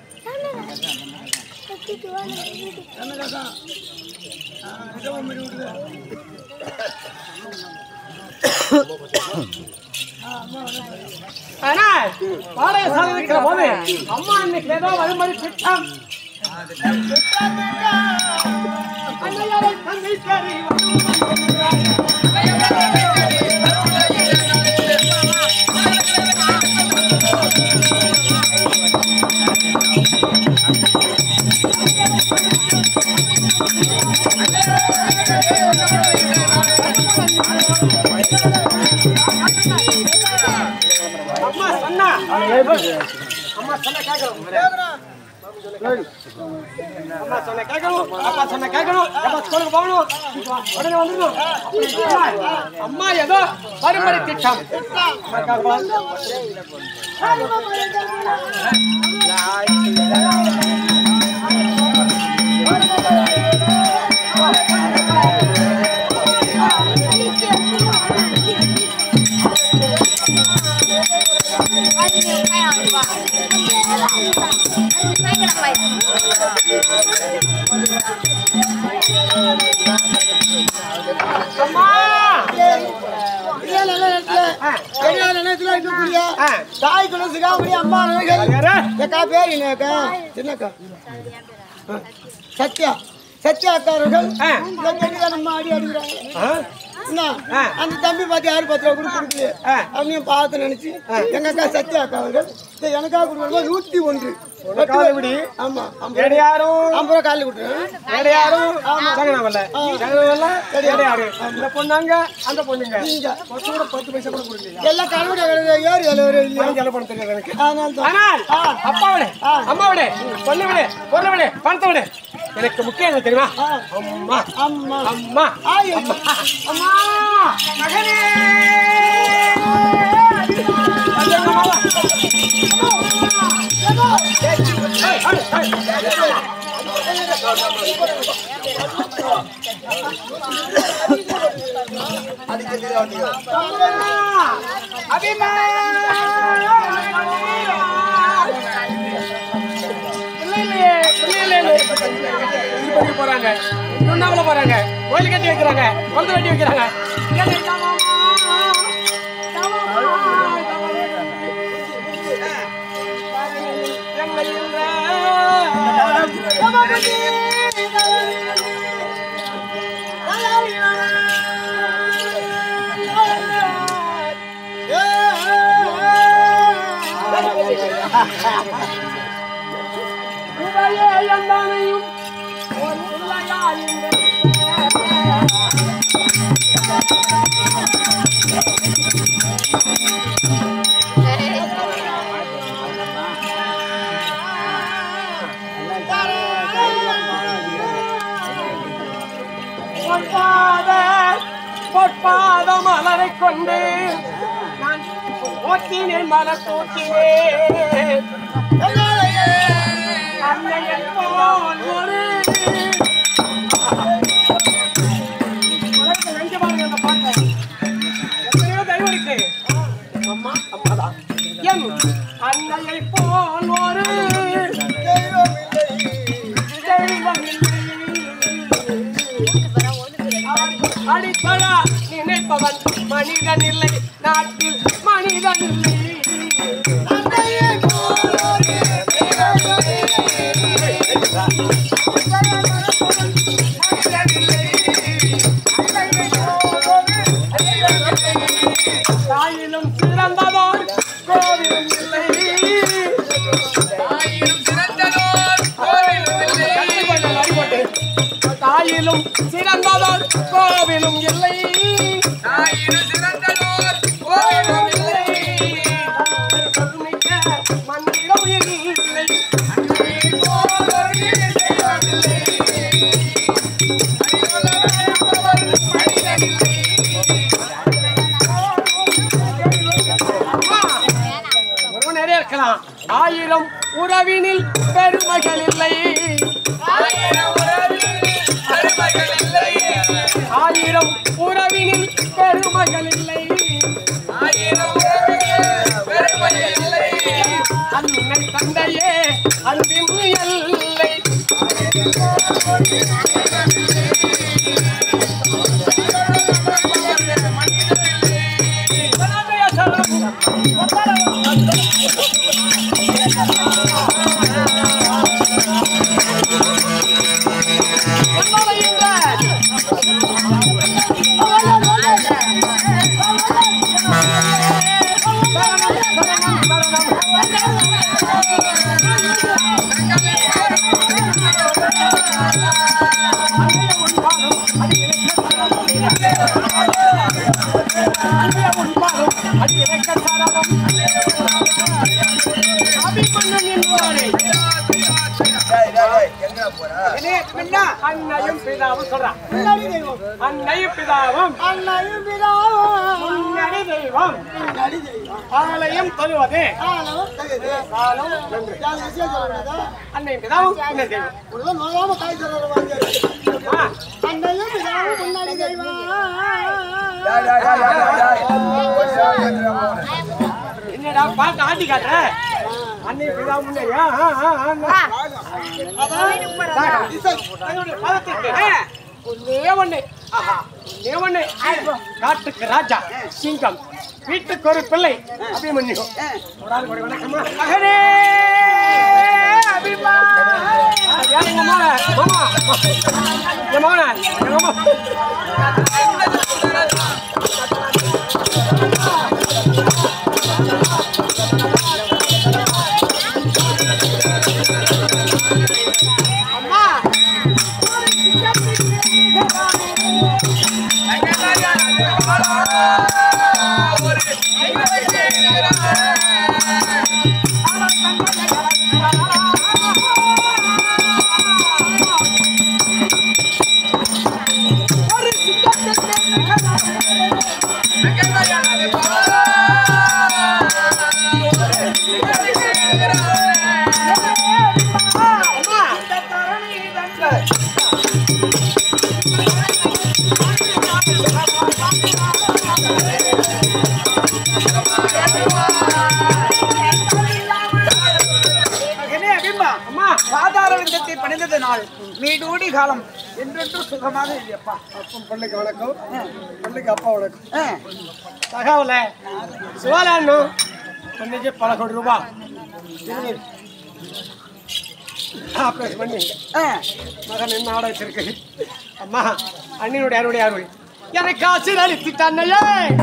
ஆனால் பாளைய சாலை இருக்கிற போது அம்மா இன்னைக்கு ஏதோ வரும்படி திட்டம் அன்னையாரை தந்தை சரி அம்மா சொன்னா அம்மா சொன்ன கேட்கணும் அம்மா சொன்ன கேட்கணும் அப்பா சொன்ன கேட்கணும் அப்பா ஸ்கூலுக்கு போகணும் உடனே வந்துடணும் அப்படி சொன்னா, அம்மா ஏதோ மறுபடி திட்டம் அம்மா கேட்கலாம். அம்மா தெரியாத நேரத்துல இருக்கக்கூடிய ஆ. தாய் குல சிகாமணி அம்மா நகைகள் யாரு? எக்கா பேர் என்னக்கா சின்னக்கா ஆ. சத்யா சத்யா அக்காரர்கள் ஆ. இந்த பெண்ணில் நம்ம அடி அடிக்கிறாங்க ஆ? என்ன ஆ. அந்த தம்பி பார்த்து யாரு பத்து ரூபா கூட கொடுக்கலையே ஆ. அவனையும் பார்த்து நினைச்சு எங்க அக்கா சத்யா அக்கா அவர்கள் இந்த எனக்காக கொடுக்கணும் நூத்தி ஒன்று உனக்காக எப்படி? ஆமா ஐம்பது வேற யாரும் ஐம்பது ரூபா காலையில் கொடுத்துருவேன் வேற யாரும் ஜெகனாவல்ல ஜெகனாவல்ல கிடையாது இந்த பொண்ணாங்க அந்த பொண்ணுங்க நீங்க. பத்து கூட பத்து பைசா கூட கொடுக்கலையா எல்லாம் கணவருடைய ஏறி எழுவரு இல்லையா பணம் செலவு பண்ண தெரியாது எனக்கு அதனால தான் ஆனால் அப்பாவோட அம்மாவோட பொண்ணு பொருளை விட பணத்தை விட எனக்கு முக்கியம் என்ன தெரியுமா அம்மா அம்மா அம்மா ஆய் அம்மா மகனே ஐயோ, அம்மாவா. ஏய், ஏய், ஏய். அடிக்கிறதுல வந்தீங்க போறாங்க இன்னொன்னாவில போறாங்க கோயில் கட்டி வைக்கிறாங்க கொண்டு வெட்டி வைக்கிறாங்க பொற்பாத பொற்பாத மலரை கொண்டு நான் ஓட்டினேன் மன தூக்கினேன் அன்னையன் போல் ஒரு உலகத்தை நெஞ்சு பாருங்க அந்த பாட்டை. எத்தனையோ தெய்வம் இருக்கு. அம்மா, அம்மாதான். என் அன்னையை போல் ஒரு தெய்வம் இல்லை. அடிப்படா நினைப்பவன் மனிதன் இல்லை நாட்டில் மனிதன் இல்லை தாயிலும் சிறந்ததோர் கோவிலும் இல்லை ஆயிரம் சிறந்ததோர் கோவிலும் இல்லை. கட்டிக்கொண்டல் அடிபட்டு. தாயிலும் சிறந்ததோர் கோவிலும் இல்லை ஆயிரம் சிறந்ததோர் கோவிலும் இல்லை. சொல்மிக்க மண்ணிடம் இல்லை அன்னை போல் ஒரு தெய்வம் இல்லை. அறிவுள்ளவர் மனிதன் இல்லை. ஒருவன் நிறைய இருக்கலாம் ஆயிரம் உறவினில் பெருமைகள் இல்லை ஆயிரம் உறவில் அருமைகள் இல்லை. ஆயிரம் உறவினில் பெருமைகள் இல்லை ஆயிரம் உறவில் பெருமைகள் இல்லை. அன்னை தந்தையே அன்பின் எல்லை அபிமன்னன் என்பவரை டேய், டேய், டேய், எங்கடா போற? அன்னையும் பிதாவும் சொல்றான் முன்னாடி தெய்வம் அன்னையும் பிதாவும் அண்ணாயும் பிதாவும் முன்னணி தெய்வம் முன்னாடி தெய்வம் ஆலயம் தருவது ஆனாலும் தகுது. காலம் நன்று யாரு விஷயம் சொல்லக்கூடாதா? அன்னையும் பிதாவும் முன்னணி தெய்வம் உனக்கு நோயாம காய் சொல்ற வாங்க. ஆ, அண்ணாயும் பிதாவும் முன்னாடி தெய்வம் டேய், டேய், டேய், டேய், டேய். போறியா, எங்கடா போற? என்னடா பார்த்து ஆட்டி காட்டுற அன்னையும் பிதாவும் முன்னணியா ஆ, ஆ, ஆ, ஆ. அதான் இசை. தங்களுடைய பதத்திற்கு ஒன்னே ஒண்ணு ஆஹா, ஒன்னே ஒண்ணு காட்டுக்கு ராஜா சிங்கம் வீட்டுக்கு ஒரு பிள்ளை அபிமன்யு ஒரு ஆள் கூட வணக்கம்மா மகனே அபிமா யார் எங்க மாமா மாமா என் மகன எங்க மாமா ஒரு சிங்கம் நீடூடி காலம் என்றென்றும் சுகமாக இல்லையப்பா அப்பன் பிள்ளைக்கு வணக்கம் பிள்ளைக்கு அப்பா வணக்கம் ஆ, தகவல சிவாலாண்ணும் இன்னைக்கு பல கோடி ரூபாய் ஆப்ரேஷன் பண்ணி ஆ. மகன் என்ன ஆட வச்சிருக்கு அம்மா அண்ணினுடைய அருடைய அருள் எனக்கு ஆசீர்வதித்து அண்ணையே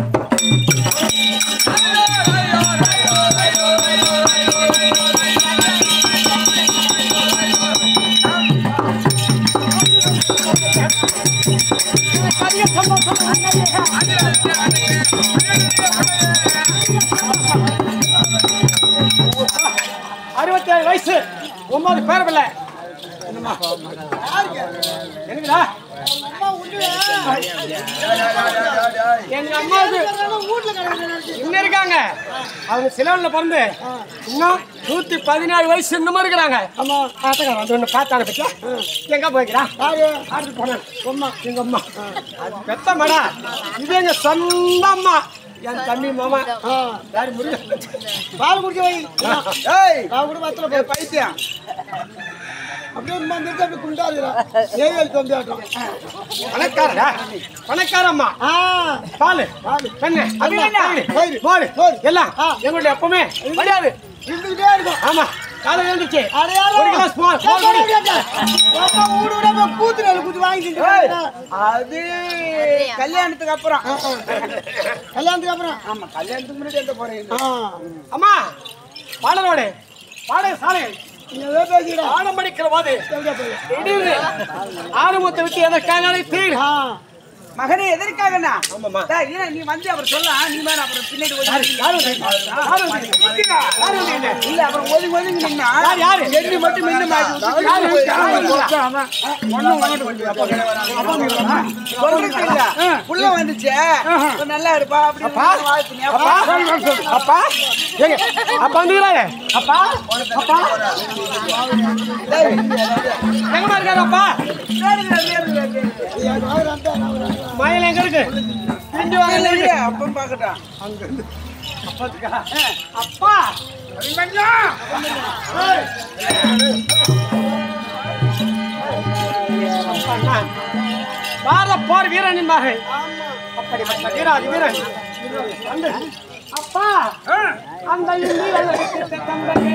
அறுபத்தி ஏழு வயசு ஒன்பது பேர் பிள்ளை என்னம்மா எனக்குதா எங்க அம்மாவுக்கு இன்னும் இருக்காங்க அவங்க சிலவன்ல பிறந்து இன்னும் நூத்தி பதினாலு வயசு இன்னமும் இருக்கிறாங்க ஆமா பாத்துக்க வந்து ஒண்ணு பார்த்தாங்க பத்தியா எங்க போய்க்கிறா ஆட்டு போனேன் அம்மா எங்க அம்மா அது பெத்த மடா இது எங்க சொந்த அம்மா என் தம்பி மாமா யாரு முருகன் பால் குடிக்க வை ஏய், நான் கூட பத்திர ஏய், பைத்தியம் அப்படியே அம்மா நிறுத்தி அப்படி குண்டாதுரா ஏழு தம்பி ஆட்டம் பணக்காரடா பணக்காரம்மா ஆ பாலு பெண்ணு அம்மா, தயிர், தயிர், மோர் மோர். எல்லாம் ஆ. எங்களுடைய எப்பவுமே கிடையாது இருந்துகிட்டே இருக்கும் ஆமா காலை எழுந்துச்சு அடையாளம். ஒரு கிளாஸ் மோர் ஏய், மோர் ஏய், குடி. ஏய், ஏய். அப்பா ஊடு விடாம கூத்து நாள் கூத்து வாங்கி ஏய், தின்னுட்டு அது கல்யாணத்துக்கு அப்புறம் கல்யாணத்துக்கு அப்புறம் ஆமா கல்யாணத்துக்கு முன்னாடி எங்க போறீங்க ஆ அம்மா பாடலோடு பாட சாலை நீ ஏதோ பேசிக்கிடா பாடம் படிக்கிற போது திடீர்னு ஆரம்பத்தை விட்டு எதற்காக தீர் ஆ மகனே எதற்காகண்ணா ஆமாம்மா. டேய், ஏன்னா நீ வந்து அப்புறம் சொல்ல நீ மேல அப்புறம் பின்னாடி ஒதுங்கி யார் வந்து யார் வந்து யார் வந்து என்ன? இல்ல அப்புறம் ஒதுங்கி ஒதுங்கி நின்னா யார் யாரு எண்ணி மட்டும் மின்னு மாட்டி யாரு? யார் வந்து? சொல்றதுக்கு இல்ல புள்ள வந்துச்சு இப்ப நல்லா இருப்பா அப்பா அப்படின்னு வாழ்த்துனே அப்பா அப்பா ஏங்க அப்பா வந்துக்கிறாரு அப்பா அப்பா எங்கம்மா இருக்காரு அப்பா மயில் எங்க இருக்கு பிஞ்சு வாங்க இருக்கு அப்பன் பாக்கட்டா அப்பா இருக்கா? அப்பா அப்பா, அண்ணா. பாரத போர் வீரனின் மகன் அப்படிப்பட்ட வீராதி வீரன் வந்து, அப்பா அந்த இந்திய தந்தையே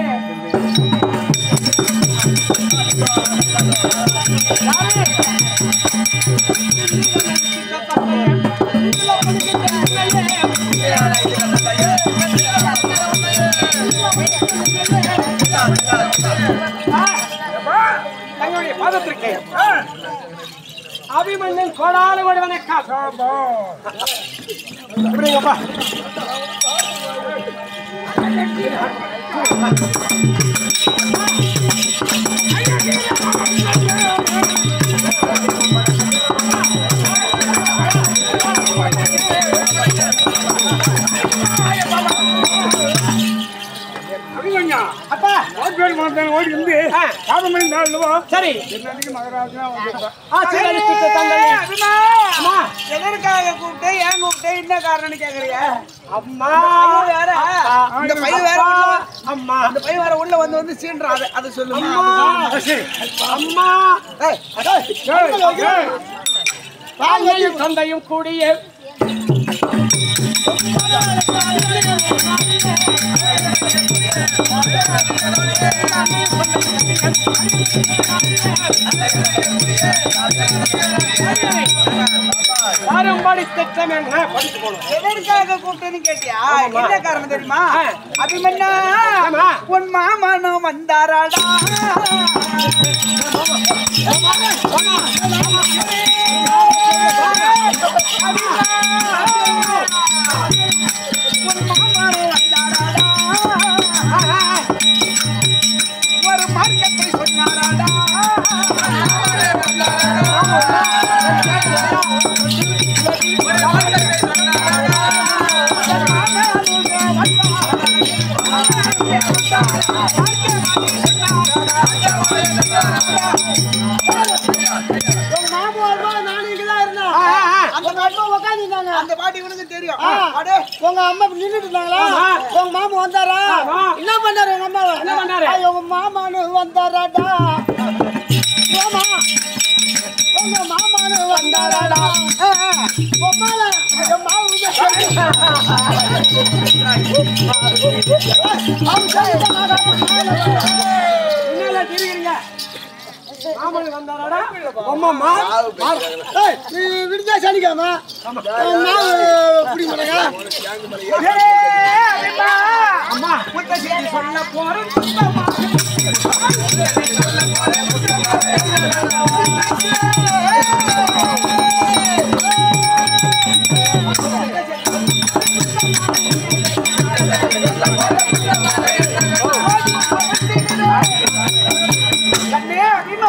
தங்களுடைய பாதத்திற்கு அபிமன்னன் கோடாலு கோடி வணக்கம் எப்படிங்கப்பா அப்பா ஓடி வந்து ஆ, காதல் மணி நாள் சரி என்னைக்கு மகராஜா வந்து ஆசீர்வதித்த தந்தையே அம்மா எதற்காக கூப்பிட்டு ஏன் கூப்பிட்டு என்ன காரணம்னு கேக்குறியா அம்மா பையன் வேற இந்த பையன் வேற உள்ள வந்து- அம்மா அந்த பையன் வேற உள்ள வந்து வந்து சீன்றான் அதை அதை சொல்லுமா அம்மா சரி. அம்மா ஏய், தாயையும் தந்தையும் கூடிய பாரம்பரிய திட்டம் என்ன படித்து போகணும் எதற்காக கூப்பிட்டேன்னு கேட்டியா என்ன காரணம் தெரியுமா ஆ. அபிமன்னா ஆமா. உன் மாமனும் வந்தாராடா உன் மாமனும் வந்தாராடா ஒரு மார்க்கத்தை சொன்னாராடா உங்க மாமா வருவா நானும் இங்கதான் இருந்தேன் ஆ, ஆ, ஆ. அந்த அம்மா உட்காந்துருந்தாங்க அந்த பாட்டி இவனுக்கு தெரியும் ஆ. அடே உங்க அம்மா நின்னுட்டு இருந்தாங்களா ஆமா. உங்க மாமா வந்தாரா ஆமா. என்ன பண்ணாரு உங்க அம்மாவை என்ன பண்ணாரு? ஐயோ, உங்க மாமானு வந்தாராடா மாமா உங்க மாமானு வந்தாடா பொம்மால என் மாவு என்னெல்லாம் தெரியுங்க மாமன் வந்தாராடா அம்மா மா விடுதா சனிக்காம மாவு பிடி மாட்டேங்க அம்மா புத்த செய்தி சொல்ல போறேன் கண்ணே, அடிமா.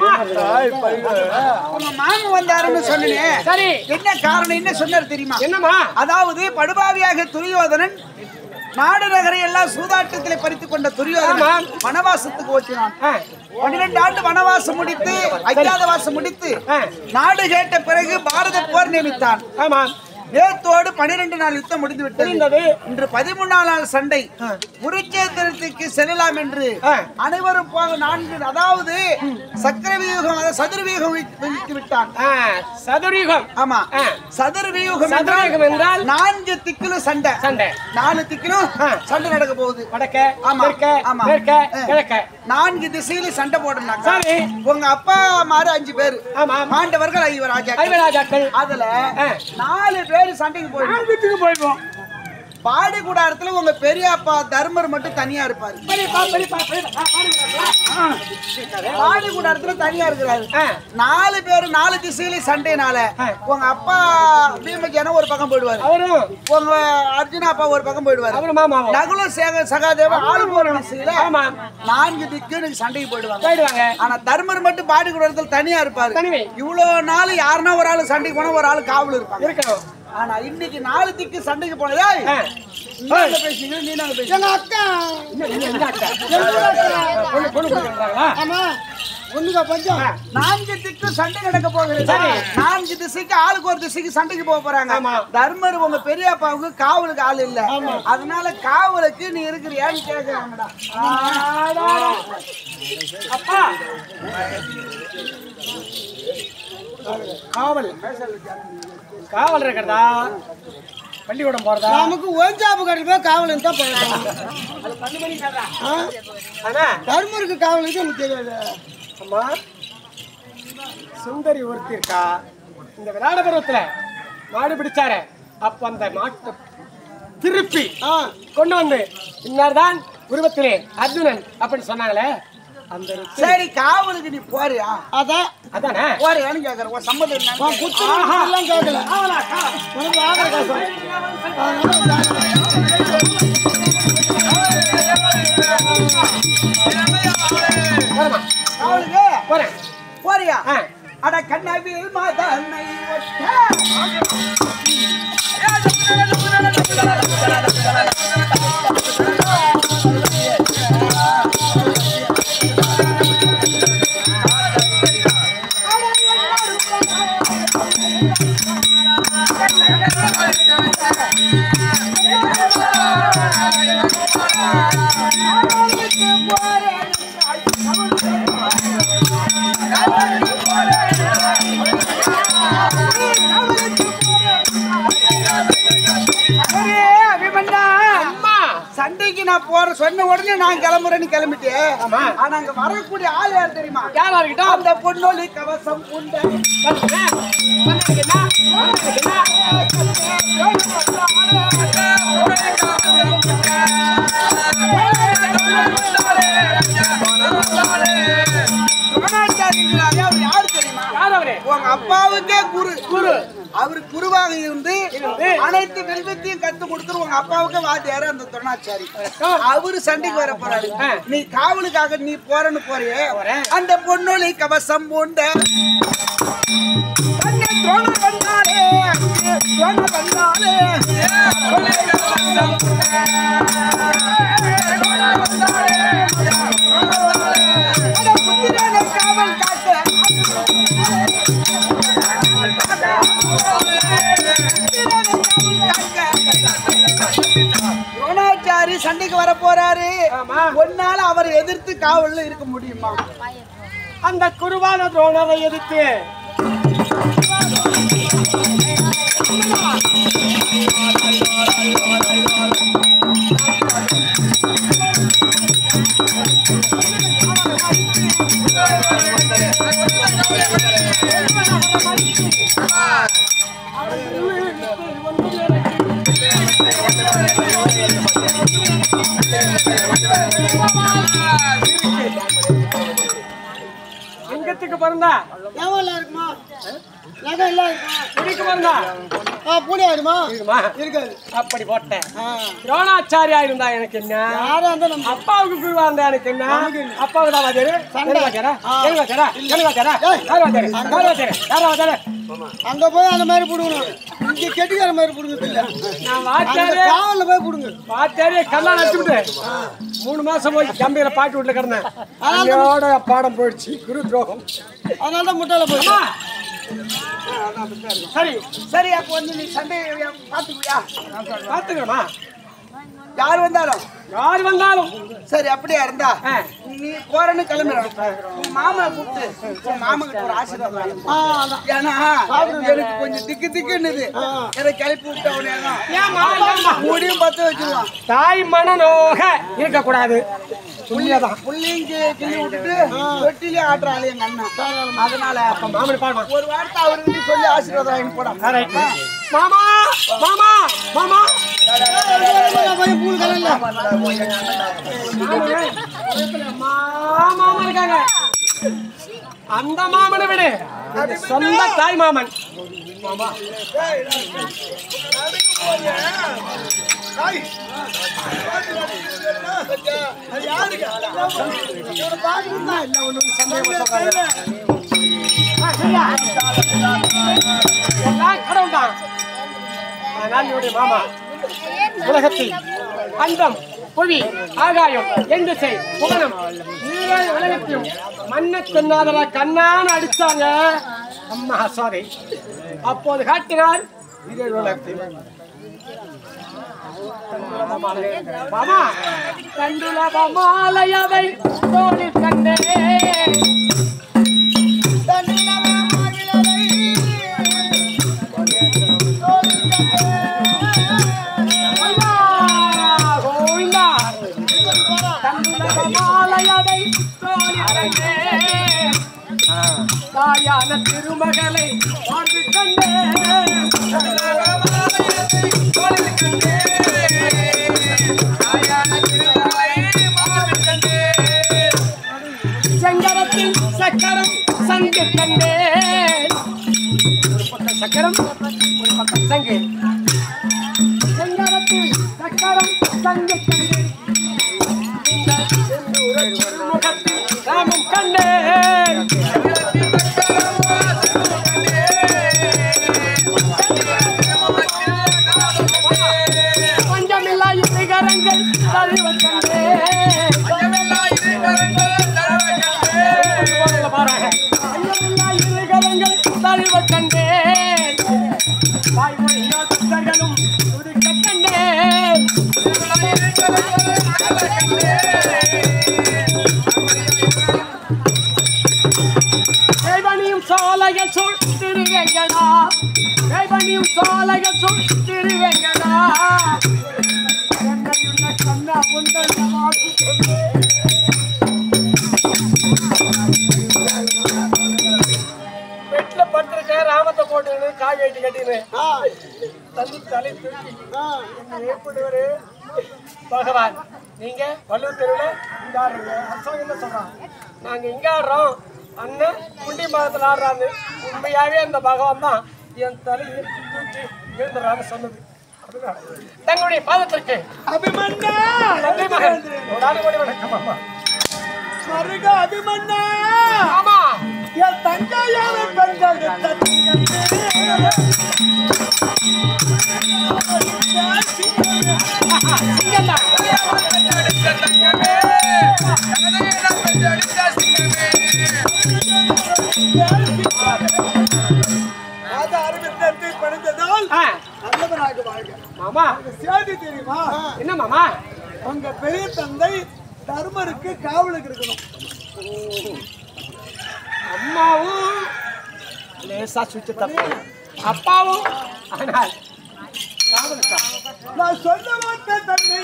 உங்க மாமன் வந்தாருன்னு சொன்னனே சரி என்ன காரணம் என்ன சொன்னார் தெரியுமா என்னம்மா அதாவது படுபாவியாக துரியோதனன் நாடு நகரை எல்லாம் சூதாட்டத்தில் பறித்துக் கொண்ட துரியோதனன் ஆமாம். வனவாசத்துக்கு ஓட்டினான் ஆ, பன்னிரண்டு ஆண்டு வனவாசம் முடித்து அஜாதவாசம் முடித்து ஆ. நாடு கேட்ட பிறகு பாரத போர் நியமித்தான் ஆமா நேத்தோடு பனிரெண்டு நாள் யுத்தம் முடிந்து விட்டது முடிந்தது. இன்று பதிமூணாம் நாள் சண்டை குருச்சேத்திரத்துக்கு செல்லலாம் என்று ஆ. அனைவரும் போக நான்கு அதாவது சக்கர வியூகம் அதாவது சதுர வியூகம் வைத்து வைத்து விட்டான் ஆ, சதுரயுகம் ஆமா ஆ. சதுர வியூகம் சதுரயுகம் என்றால் நான்கு திக்கிலும் சண்டை சண்டை நாலு திக்கிலும் ஆ. சண்டை நடக்க போகுது வடக்க ஆமா. தெற்க ஆமா. மேற்க ஆ. கிழக்க நான்கு திசையிலும் சண்டை போடணும்னாக்கா சரி. உங்க அப்பா மாறு அஞ்சு பேர் ஆமா பாண்டவர்கள் ஐவர் ராஜா ஐவராஜாக்கள் அதுல ஆ. நாலு பேர் சண்டைக்கு போயிடும் வீட்டுக்கு போயிடுவோம் பாடி கூடாரத்துல உங்க பெரிய அப்பா தர்மர் மட்டும் தனியா இருப்பாரு பெரியப்பா பெரியப்பா பெரியப்பா பாடி கூடாரத்துல தனியா இருக்கிறாரு ஆ. நாலு பேர் நாலு திசையிலும் சண்டைனால ஆ. உங்க அப்பா பீமஜன ஒரு பக்கம் போயிடுவாரு அவரும் உங்க அர்ஜுனா அப்பா ஒரு பக்கம் போயிடுவாரு அவரும் மாமாவும் நகுல சேக சகாதேவ ஆளு போற திசையில ஆமா. நான்கு திக்கு எனக்கு சண்டைக்கு போயிடுவாங்க போயிடுவாங்க ஆனா தர்மர் மட்டும் பாடி கூடாரத்துல தனியா இருப்பாரு தனிமை. இவ்வளவு நாள் யாருன்னா ஒரு ஆளு சண்டைக்கு போனா ஒரு ஆளு காவல் இருப்பாங்க இருக்கணும் ஆனா இன்னைக்கு நாலு திக்கு சண்டைக்கு போனதா ஆ. நீங்க பேசுங்க நீ நாங்க பேசுங்க எங்க அக்கா இன்னும் இன்னும் இந்த அக்கா. எங்க அக்கா பொண்ணு பொண்ணு கொடுக்குறாங்களா ஆமா ஒண்ணுக்கா பஞ்சம் நான்கு திக்கு சண்டை நடக்க போகிறது சரி. நான்கு திசைக்கு ஆளுக்கு ஒரு திசைக்கு சண்டைக்கு போக போறாங்க ஆமா. தர்மர் உங்க பெரிய அப்பாவுக்கு காவலுக்கு ஆள் இல்ல அதனால காவலுக்கு நீ இருக்கிறியான்னு கேக்குறாங்கடா அப்பா காவல் காவல் இருக்கிறதா பள்ளிக்கூடம் போறதா நமக்கு ஒஞ்சாப்பு கடைக்கு போய் காவல் தான் போயிடலாம் ஆனா தர்மருக்கு காவல் இருக்கு எனக்கு தெரியாது அம்மா சுந்தரி ஒருத்தி இருக்கா இந்த விளையாட பருவத்துல மாடு பிடிச்சாரு அப்ப அந்த மாட்டை திருப்பி ஆ கொண்டு வந்து இன்னார்தான் உருவத்திலே அர்ஜுனன் அப்படின்னு சொன்னாங்களே அந்த ஒரு திரு- சரி காவலுக்கு நீ போறியா அதான் அதானே போறியான்னு கேக்குறேன் உன் சம்மதம் உன் என்னன்னு குத்து எல்லாம் கேட்கல உனக்கு ஆகிற காசு போறமா காவலுக்கு போறேன் போறியா ஆ. அட கண்ணவில் மதனை ஒட்ட ஒரே அபிமன்யா அம்மா சண்டைக்கு நான் போற சொன்ன உடனே நான் கிளம்புறேன்னு கிளம்பிட்டேன் ஆமா. ஆனா அங்க வரக்கூடிய ஆள் யார் தெரியுமா யாரா இருக்கட்டும் அந்த பொன்னொழி கவசம் உண்ட வந்துடுங்க. வந்துடுங்க. வந்துடுங்க. துரோணாச்சாரியாரே அவர் யாரு தெரியுமா யார் அவரு உங்க அப்பாவுக்கே குரு குரு அவர் குருவாக இருந்து இருந்து அனைத்து வில்வத்தையும் கத்து கொடுத்துரு உங்க அப்பாவுக்கு வாத்தியாரு அந்த துரோணாச்சாரி அவரு சண்டைக்கு வர போறாரு ஆ. நீ காவலுக்காக நீ போறன்னு போறியே போறேன். அந்த பொன்னொழி கவசம் உண்ட அங்கே துரோணர் வந்தாரே அங்கே துரோணர் வந்தாரே அட புத்திரனை காவல் காக்க துரோணாச்சாரி சண்டைக்கு வர போறாரு ஆமா. ஒன்னால அவரை எதிர்த்து காவல்ல இருக்க முடியுமா அந்த குருவான துரோணரை எதிர்த்து லிங்கத்துக்கு பிறந்தா எவ்வளோ இருக்குமா நகை எல்லாம் இருக்குமா குடிக்கு பிறந்தா ஆ பூனை ஆயிடுமா இருக்குமா இருக்காது அப்படி போட்டேன் ஆ துரோணாச்சாரியா இருந்தா எனக்கு என்ன யாரும் வந்து நம்ம அப்பாவுக்கு குருவா இருந்தா எனக்கு என்ன அப்பாவுக்கு தான் வாத்தியாரு எனக்கு வாத்தியாரா எனக்கு வாத்தியாரா எனக்கு வாத்தியாரா யார் வாத்தியாரு யார் வாத்தியாரு யார் வாத்தியாரு அங்க போய் அந்த மாதிரி புடுங்கணும் இங்க கெட்டிக்கார மாதிரி புடுங்கிறது இல்ல நான் அந்த வாத்தியாரு காவல்ல போய் புடுங்க வாத்தியாரே கல்லால் அடிச்சுட்டு மூணு மாசம் போய் கம்பியில பாட்டு வீட்டுல கிடந்தேன் அதோட பாடம் போயிடுச்சு குரு துரோகம் அதனால தான் முட்டால போய் அம்மா, சரி சரி அப்போ வந்து நீ சண்டை பாத்துக்கியா பாத்துக்கிறோமா யார் வந்தாலும் யார் வந்தாலும் சரி அப்படியா இருந்தா ஆ. நீ போறன்னு கிளம்புற உன் மாமா கூப்பிட்டு உன் மாமனுக்கு ஒரு ஆசீர்வாதம் வாங்கி. ஆ அதான் ஏன்னா எனக்கு கொஞ்சம் திக்கு திக்குன்னுது எனக்கு கிளப்பி விட்ட உடனே ஏம்மா, ஏம்மா? முடியும் பத்து வச்சிருவான் தாய் மனநோக இருக்கக்கூடாது புண்ணியதான் புள்ளிங்க கிள்ளி விட்டுட்டு வெட்டிலே ஆட்டுற ஆளு எங்க அண்ணன் அதனால அப்ப மாமனி பாடுமா ஒரு வார்த்தை அவருக்கு சொல்லி ஆசீர்வாதம் வாங்கி போடா மாமா மாமா மாமா போய் பூ கலல்ல மாமா இருக்காங்க அந்த மாமனை விடு இது சொந்த தாய் மாமன் ஆ, சரியா? எல்லாம் கடவுள் தான் ஆனால் என்னுடைய மாமா உலகத்தில் அண்டம் புவி ஆகாயம் எந்த செய் புகனம் ஈரேழு உலகத்தையும் மண்ணை சொன்னாதல கண்ணான்னு அடிச்சாங்க அம்மா சாரி அப்போது காட்டினார் ஈரேழு உலகத்தையும் மாமா கண்டுலப மாலையவை தோளில் கண்டே கோவிந்தா கண்டுலப மாலையவை தோளில் கண்டே தாயான திருமகளை வாழ்ந்து கண்டே சங்கரத்தில் சக்கரம் சங்கு கண்டேன் ஒரு பக்கம் சக்கரம் ஒரு பக்கம் சங்கு சங்கரத்தில் சக்கரம் சங்கு கண்டேன் இந்த செந்தூரச் திருமுகத்தில் ராமம் கண்டேன் பஞ்சமில்லா இசைகரங்கள் தழுவ கண்டேன் பஞ்சமில்லா இருகரங்கள் தழுவ கண்டேன் வாய்மொழியா புத்தர்களும் துடிக்க கண்டேன் தேவனியும் சோலைகள் சொல் திருவேங்கடா தேவனியும் சோலைகள் சொல் திருவேங்கடா என்னையுள்ள கண்ணா உங்கள் நவாக்கு பெட்ல படுத்திருக்கேன் ராமத்தை போட்டு காய் வெட்டி கட்டினு தள்ளி தலை தூக்கி என்ன ஏற்படுவாரு பகவான் நீங்க வள்ளூர் தெருவில் இங்க ஆடுறீங்க அர்த்தம் என்ன சொல்றான் நாங்க இங்க ஆடுறோம் அண்ணன் குண்டி மதத்தில் ஆடுறாங்க உண்மையாவே அந்த பகவான் தான் என் தலையை தூக்கி எழுந்துறான்னு சொன்னது அதுதான் தங்களுடைய பாதத்திற்கு அபிமன்னா தந்தை மகன் ஒரு ஆடு கோடி வணக்கம் அம்மா மருக அபிமன்னா ஆமா என் தங்கையான பெண்கள் சிங்கம்தான் மாத அரவிந்தத்தை பணிந்ததால் ஆ, நல்லவனாக வாழ்க மாமா சேதி தெரியுமா என்ன மாமா உங்க பெரிய தந்தை தர்மருக்கு காவலுக்கு இருக்கணும் அம்மாவும் லேசா சுவிட்ச தப்பு அப்பாவும் ஆனால் காதலுக்கா நான் சொல்ல மாட்டேன் தன்னை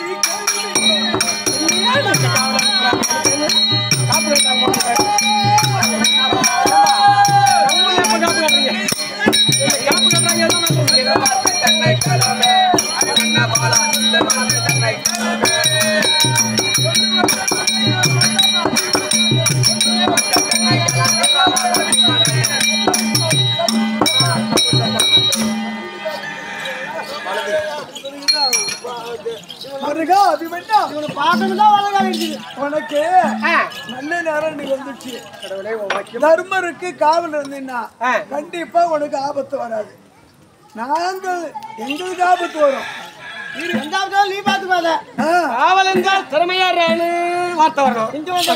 முருகா அபிமன்யா இவனை பார்க்கணும் தான் வளர வேண்டியது உனக்கு நல்ல நேரம் நீ வந்துச்சு தர்மருக்கு காவல் இருந்தீங்கன்னா ஆ. கண்டிப்பா உனக்கு ஆபத்து வராது நாங்கள் எங்களுக்கு ஆபத்து வரும் எங்காவது நீ பாத்துக்காத காவல் என்றால் திறமையாடுறான்னு வார்த்தை வரணும் இங்க வந்து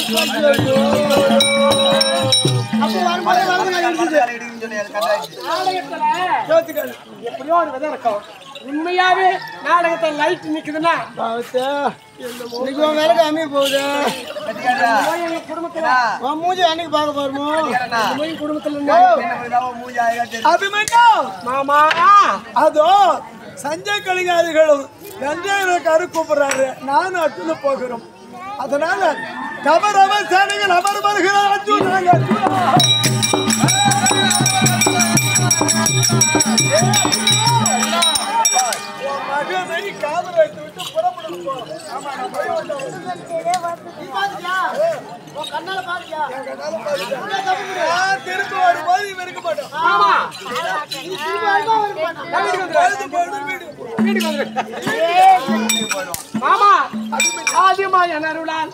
அப்போ வரும்போது வரது இருக்குது நாடகத்துல யோசிக்காது எப்படியோ ஒரு விதம் இருக்கும் உண்மையாவே நாடகத்தை லைட் நிக்குதுன்னா இன்னைக்கு உன் வேலைக்கு அமைய போகுது போய் எங்க குடும்பத்துல உன் மூஞ்சி அன்னைக்கு பார்க்க போறோமோ போய் குடும்பத்துல இருந்து அபிமன்யா மாமா அதோ சஞ்சய் கலிகாரிகளும் கஞ்சகரு கூப்பிடுறாரு நானும் அட்டுல போகிறோம் அதனால கபரவ சேனைகள் அமர் வருகிறார் அர்ஜுனாங்க அர்ஜுனா உன் மகனை காவல் வைத்து விட்டு புறப்படணும் போ. ஆமா, நான் போய் வந்தேன். நீ பாத்துட்டியா? உன் கண்ணால பாத்துட்டியா? நான் திரும்ப வரும்போது இவன் இருக்க மாட்டான். மாமா நீ திரும்ப வரும்போது இருக்க மாட்டான். பொழுது போயிடும் வீடு. வீட்டுக்கு வந்துரு மாமா ஆதிமா என் அருளால்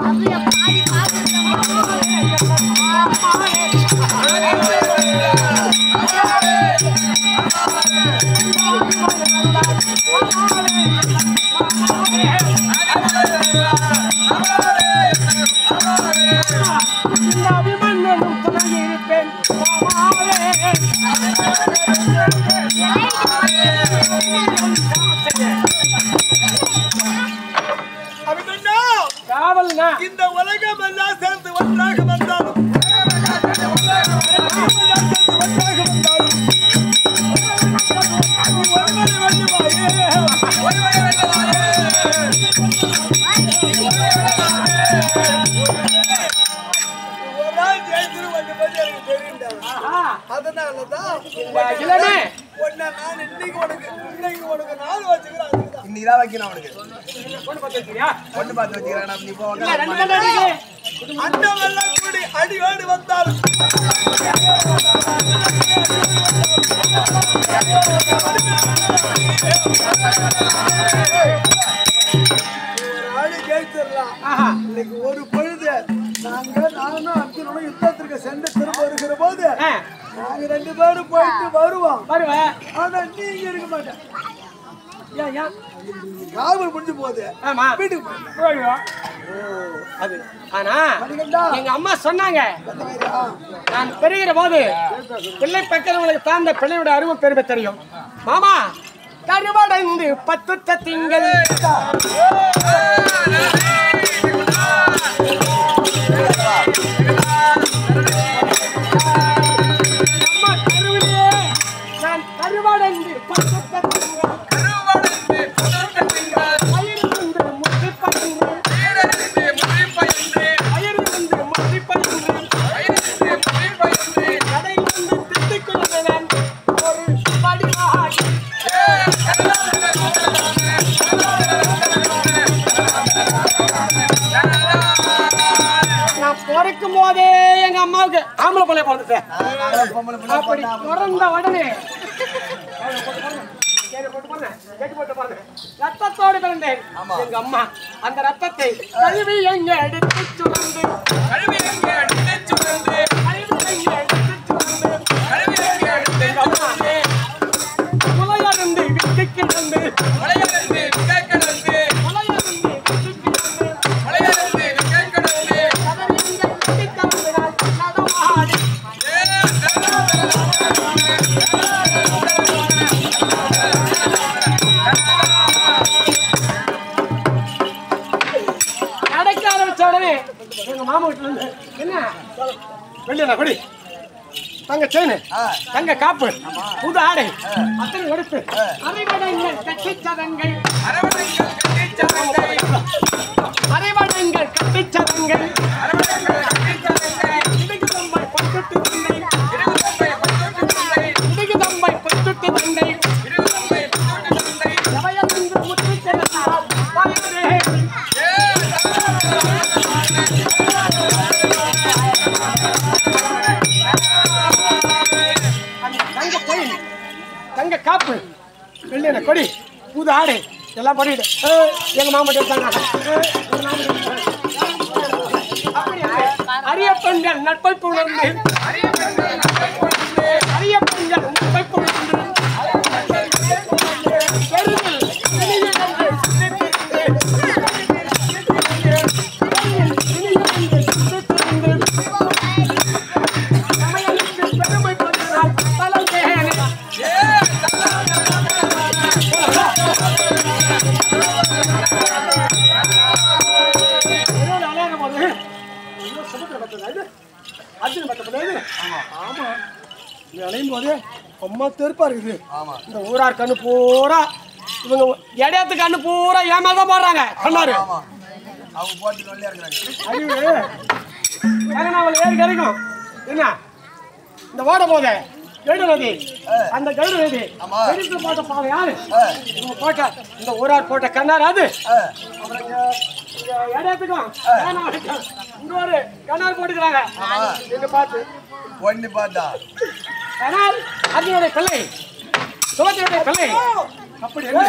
இந்த அபிமன்னனும் துணை இருப்பேன் மாமாவே அபிமன்யா, காவல்னா இந்த உலகம் எல்லாம் சேர்ந்து ஒன்றாக வந்தாலும் உலகம் எல்லாம் சேர்ந்து ஒன்றாக வந்தாலும் நீ ஒருவனை வெல்லுவாயே. ஒரு நாள் ஜெயிச்சிரு வந்து பத்தி எனக்கு தெரியும்டா. அதனாலதான் இந்த இளமே உன்னை நான் இன்னைக்கு உனக்கு இன்னைக்கு உனக்கு நாள் வச்சுக்கிறேன் அதுக்குதான். இன்னைக்குதான் வைக்கணும் அவனுக்கு பொண்ணு பார்த்து வச்சிருக்கியா? பொண்ணு பார்த்து வச்சுக்கிறேன் நம்ம நீ போ இல்ல, ரெண்டு கண்ணு இருக்கு. அண்டமெல்லாம் கூடி அடியோடு வந்தாலும் ஒரு ஆளு ஜெயிச்சிடலாம் ஆஹா. இன்னைக்கு ஒரு பொழுது நாங்க நானும் அர்ஜுனனும் யுத்தத்திற்கு சென்று திரும்ப வருகிற போது ஆ, நாங்க ரெண்டு பேரும் போயிட்டு வருவோம் வருவேன் ஆனா நீங்க இருக்க மாட்டேன் ஏன், ஏன்? காவல் முடிஞ்சு போகுது ஆமா வீட்டுக்கு போயிடு. போயிடுவோம். ஓ, அது ஆனா மணிகண்டா எங்க அம்மா சொன்னாங்க அந்த மாதிரியா? நான் பெறுகிற போது பிள்ளை பக்கிறவங்களுக்கு தான் அந்த பிள்ளையோட அருமை பெருமை தெரியும் மாமா கருவடைந்து பத்துத்த திங்கள் அம்மா கருவிலே நான் கருவடைந்து பத்துத்த திங்கள் வயிறிலிருந்து முற்றி பயின்று வயிறிலிருந்து முற்றி பயின்று கடையிலிருந்து திட்டிக் கொள்கிறேன் ஒரு படிவாகி நான் பிறக்கும் போதே எங்க அம்மாவுக்கு ஆம்பளை பிள்ளை பிறந்துட்டேன் அப்படி பிறந்த உடனே கேடு போட்டு பாருங்க, கேட்டு போட்டு பாருங்க. ரத்தத்தோடு பிறந்தேன் எங்க அம்மா அந்த ரத்தத்தை கழுவி எங்க எடுத்து சுரந்து கழுவி எங்க எடுத்து சுரந்து எங்க அம்மா முளையருந்து விட்டு கிடந்து முளையருந்து விட்டு கிடந்து கதறிங்கள் விட்டு கிடந்ததால் நடமாடி நடக்க ஆரம்பிச்ச உடனே எங்க மாமா வீட்டுல இருந்து என்ன வெளியில கொடி தங்க செயின் தங்க காப்பு புது ஆடை அத்தனை எடுத்து அரைவடங்கள் கட்டிச்சதங்கள் அரைவடங்கள் கட்டிச்சதங்கள் இடுகு தம்பை பட்டுட்டு தந்தை இடுகு தம்பை பட்டுட்டு தந்தை எவையென்று முற்றிச்சென்றால் பயனே அந்த தங்க செயின் தங்க காப்பு வெள்ளின கொடி புது ஆடை எல்லாம் பண்ணிட்டு ஏய், எங்க மாமட்ட இருக்காங்க ஏய், எங்க மாமட்ட இருக்காங்க. அப்படி இல்லை. அரிய பெண்கள் நட்பை புணர்ந்து அரிய பெண்கள் நட்பை புணர்ந்து பெருகில் இனியவென்று சிந்தித்திருந்து. இனியவென்று சிந்தித்திருந்து. சமையலுக்கு பெருமை கொண்டால் பலம் தேனே. இரவு அலையும் போது, ஐயோ, சுமத்திர பத்ததா இது? அர்ஜுன பத்ததா இது? ஆமா. இது அலையும் போது அம்மா தெருப்பா இருக்குது இந்த ஊரார் கண்ணு பூரா இவங்க இடையத்து கண்ணு பூரா ஏமா தான் போடுறாங்க கண்ணாரு அவங்க போட்டு நொல்லியா இருக்கிறாங்க அறிவு கருணாவல் ஏறி கிடைக்கும் என்ன இந்த ஓட போதே கருடு நதி அந்த கருடு நதி ஆமா. பெருசு போட்ட பாவம் யாரு இவங்க போட்ட இந்த ஊரார் போட்ட கண்ணார் அது அப்புறம் இங்க இங்க இடத்துக்கும் வேணாம் இங்க ஒரு கண்ணார் போட்டுக்கிறாங்க நீங்க பார்த்து ஒண்ணு பார்த்தா ஆனால் அர்ஜுனுடைய பிள்ளை சுமத்தியுடைய பிள்ளை அப்படி என்ன?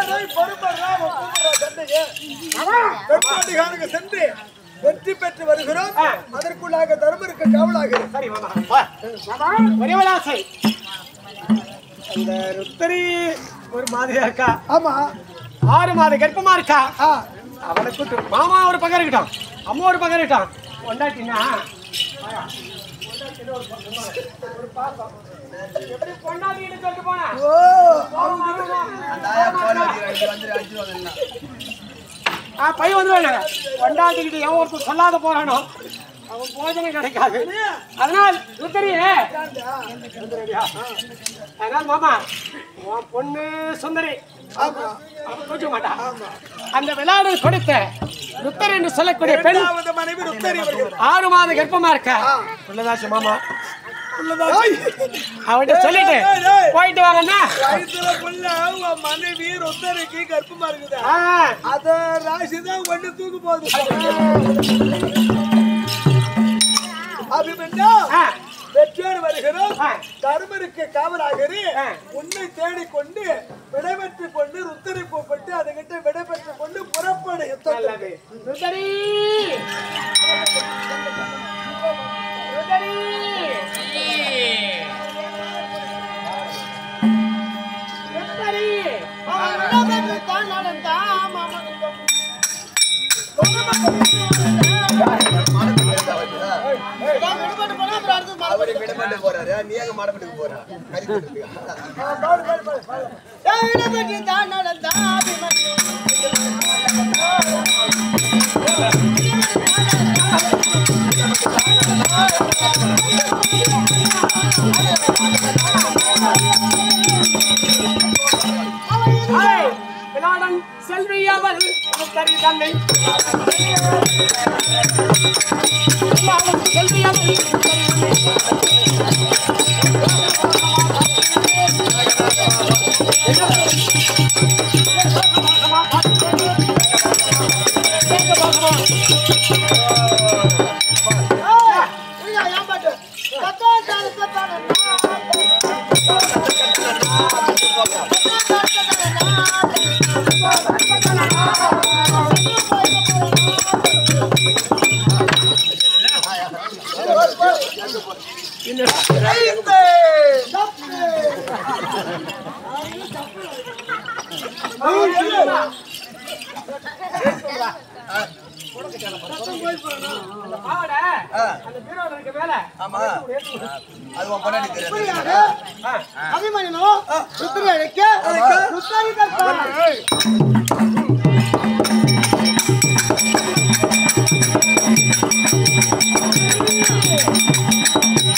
பெருமாடிகானுக்கு சென்று வெற்றி பெற்று வருகிறோம் ஆ. அதற்குள்ளாக தர்மருக்கு காவலாக சரி மாமா வா. மாமா ஒரே ஒரு ஆசை அந்த ருத்தரி ஒரு மாதிரியா இருக்கா ஆமா ஆறு மாத கர்ப்பமா இருக்கா ஆ அவளை கூட்டு மாமா ஒரு பக்கம் இருக்கட்டும் அம்மா ஒரு பக்கம் இருக்கட்டும் கொண்டாட்டினா ஒரு பாசம் எப்படி கொண்டாடின்னு சொல்லிட்டு போனா ஓ அந்த ஆயா போன் அடிக்கிறாங்க வந்து அடிச்சுவாங்க என்ன ஆ பையன் வந்துடுவாங்க கொண்டாடிக்கிட்டு எவன் ஒருத்தர் சொல்லாத போறானோ அவன் போஜனம் கிடைக்காது அதனால் ருத்தரியே சுந்தரியா? அதனால் மாமா உன் பொண்ணு சுந்தரி அவன் தூக்க மாட்டா அந்த விளையாடு கொடுத்த ருத்தர் என்று சொல்லக்கூடிய பெண் இரண்டாவது மனைவி ருத்தரி வருகிறது ஆறு மாத கர்ப்பமா இருக்க உள்ளதாச்சு மாமா அவன்கிட்ட சொல்லிட்டு போயிட்டு வாங்கண்ணா வயிற்றுல புள்ள உன் மனைவி ருத்தரிக்கு கர்ப்பமா இருக்குது ஆ, அத ராசிதான் ஒண்ணு தூக்கு போகுது அபிமன்யா ஆ, வெற்றியோடு வருகிறோம் ஆ. தர்மருக்கு காவலாகரி ஆ. உன்னை தேடிக்கொண்டு விடைபெற்றுக் கொண்டு ருத்தரை போப்பட்டு அதுகிட்ட விடைபெற்றுக் கொண்டு புறப்பட நல்லது யுத்தத்துக்கு ருத்தரி ருத்தரி ருத்தரி அவரு விடமாட்டு போறாரு நீ எங்க மாடப்பட்டுக்கு போற கறி கொடுத்துருக்கா ஹாய் விளாடன் செல்வி அவள் ருத்தரி தன்னை விளாடன் செல்வி அவள் ருத்தரி தன்னை அந்த பாவாடை அந்த பீரோல இருக்க மேல ஆமா அது உன் பொண்டாட்டி தெரியாது அபிமன்யனோ ருத்தரி அழைக்க ருத்தரி கற்பா ஆ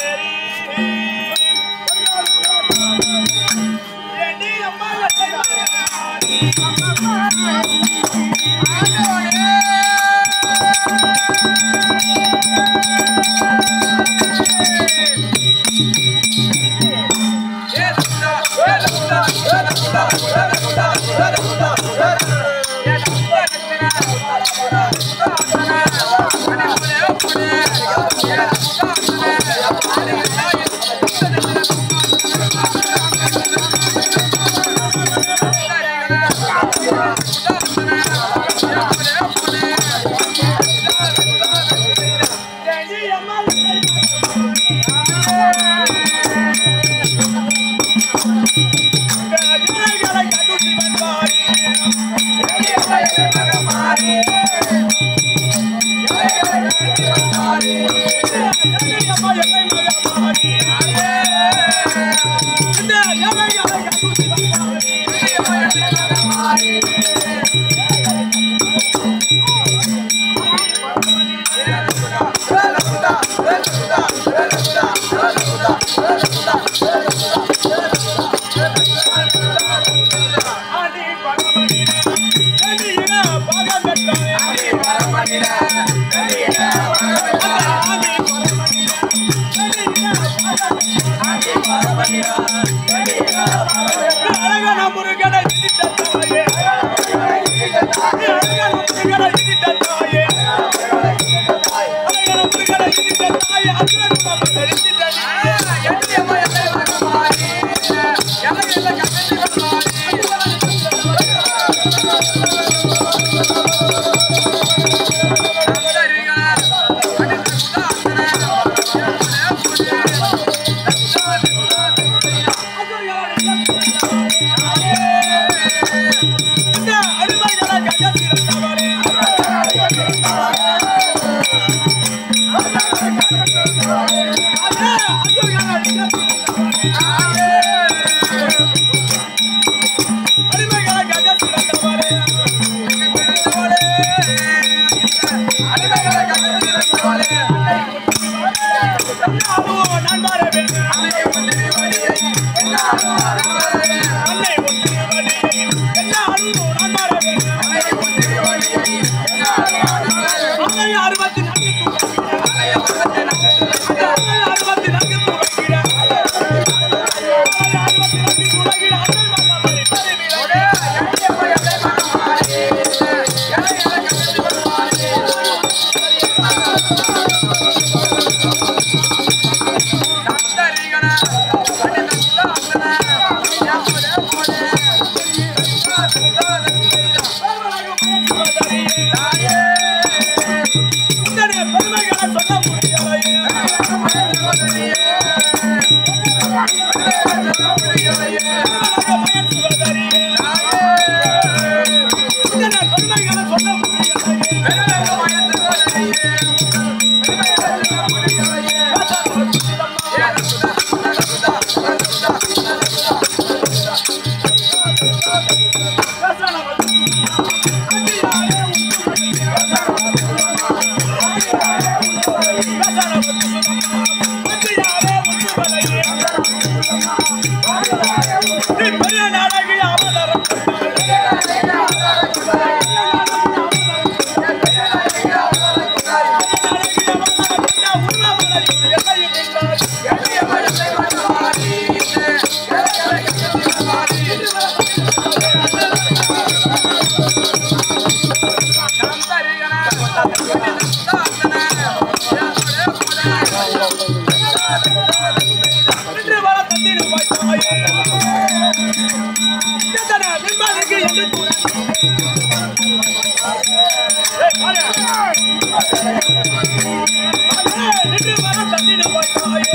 நின்று வர தண்ணி போய்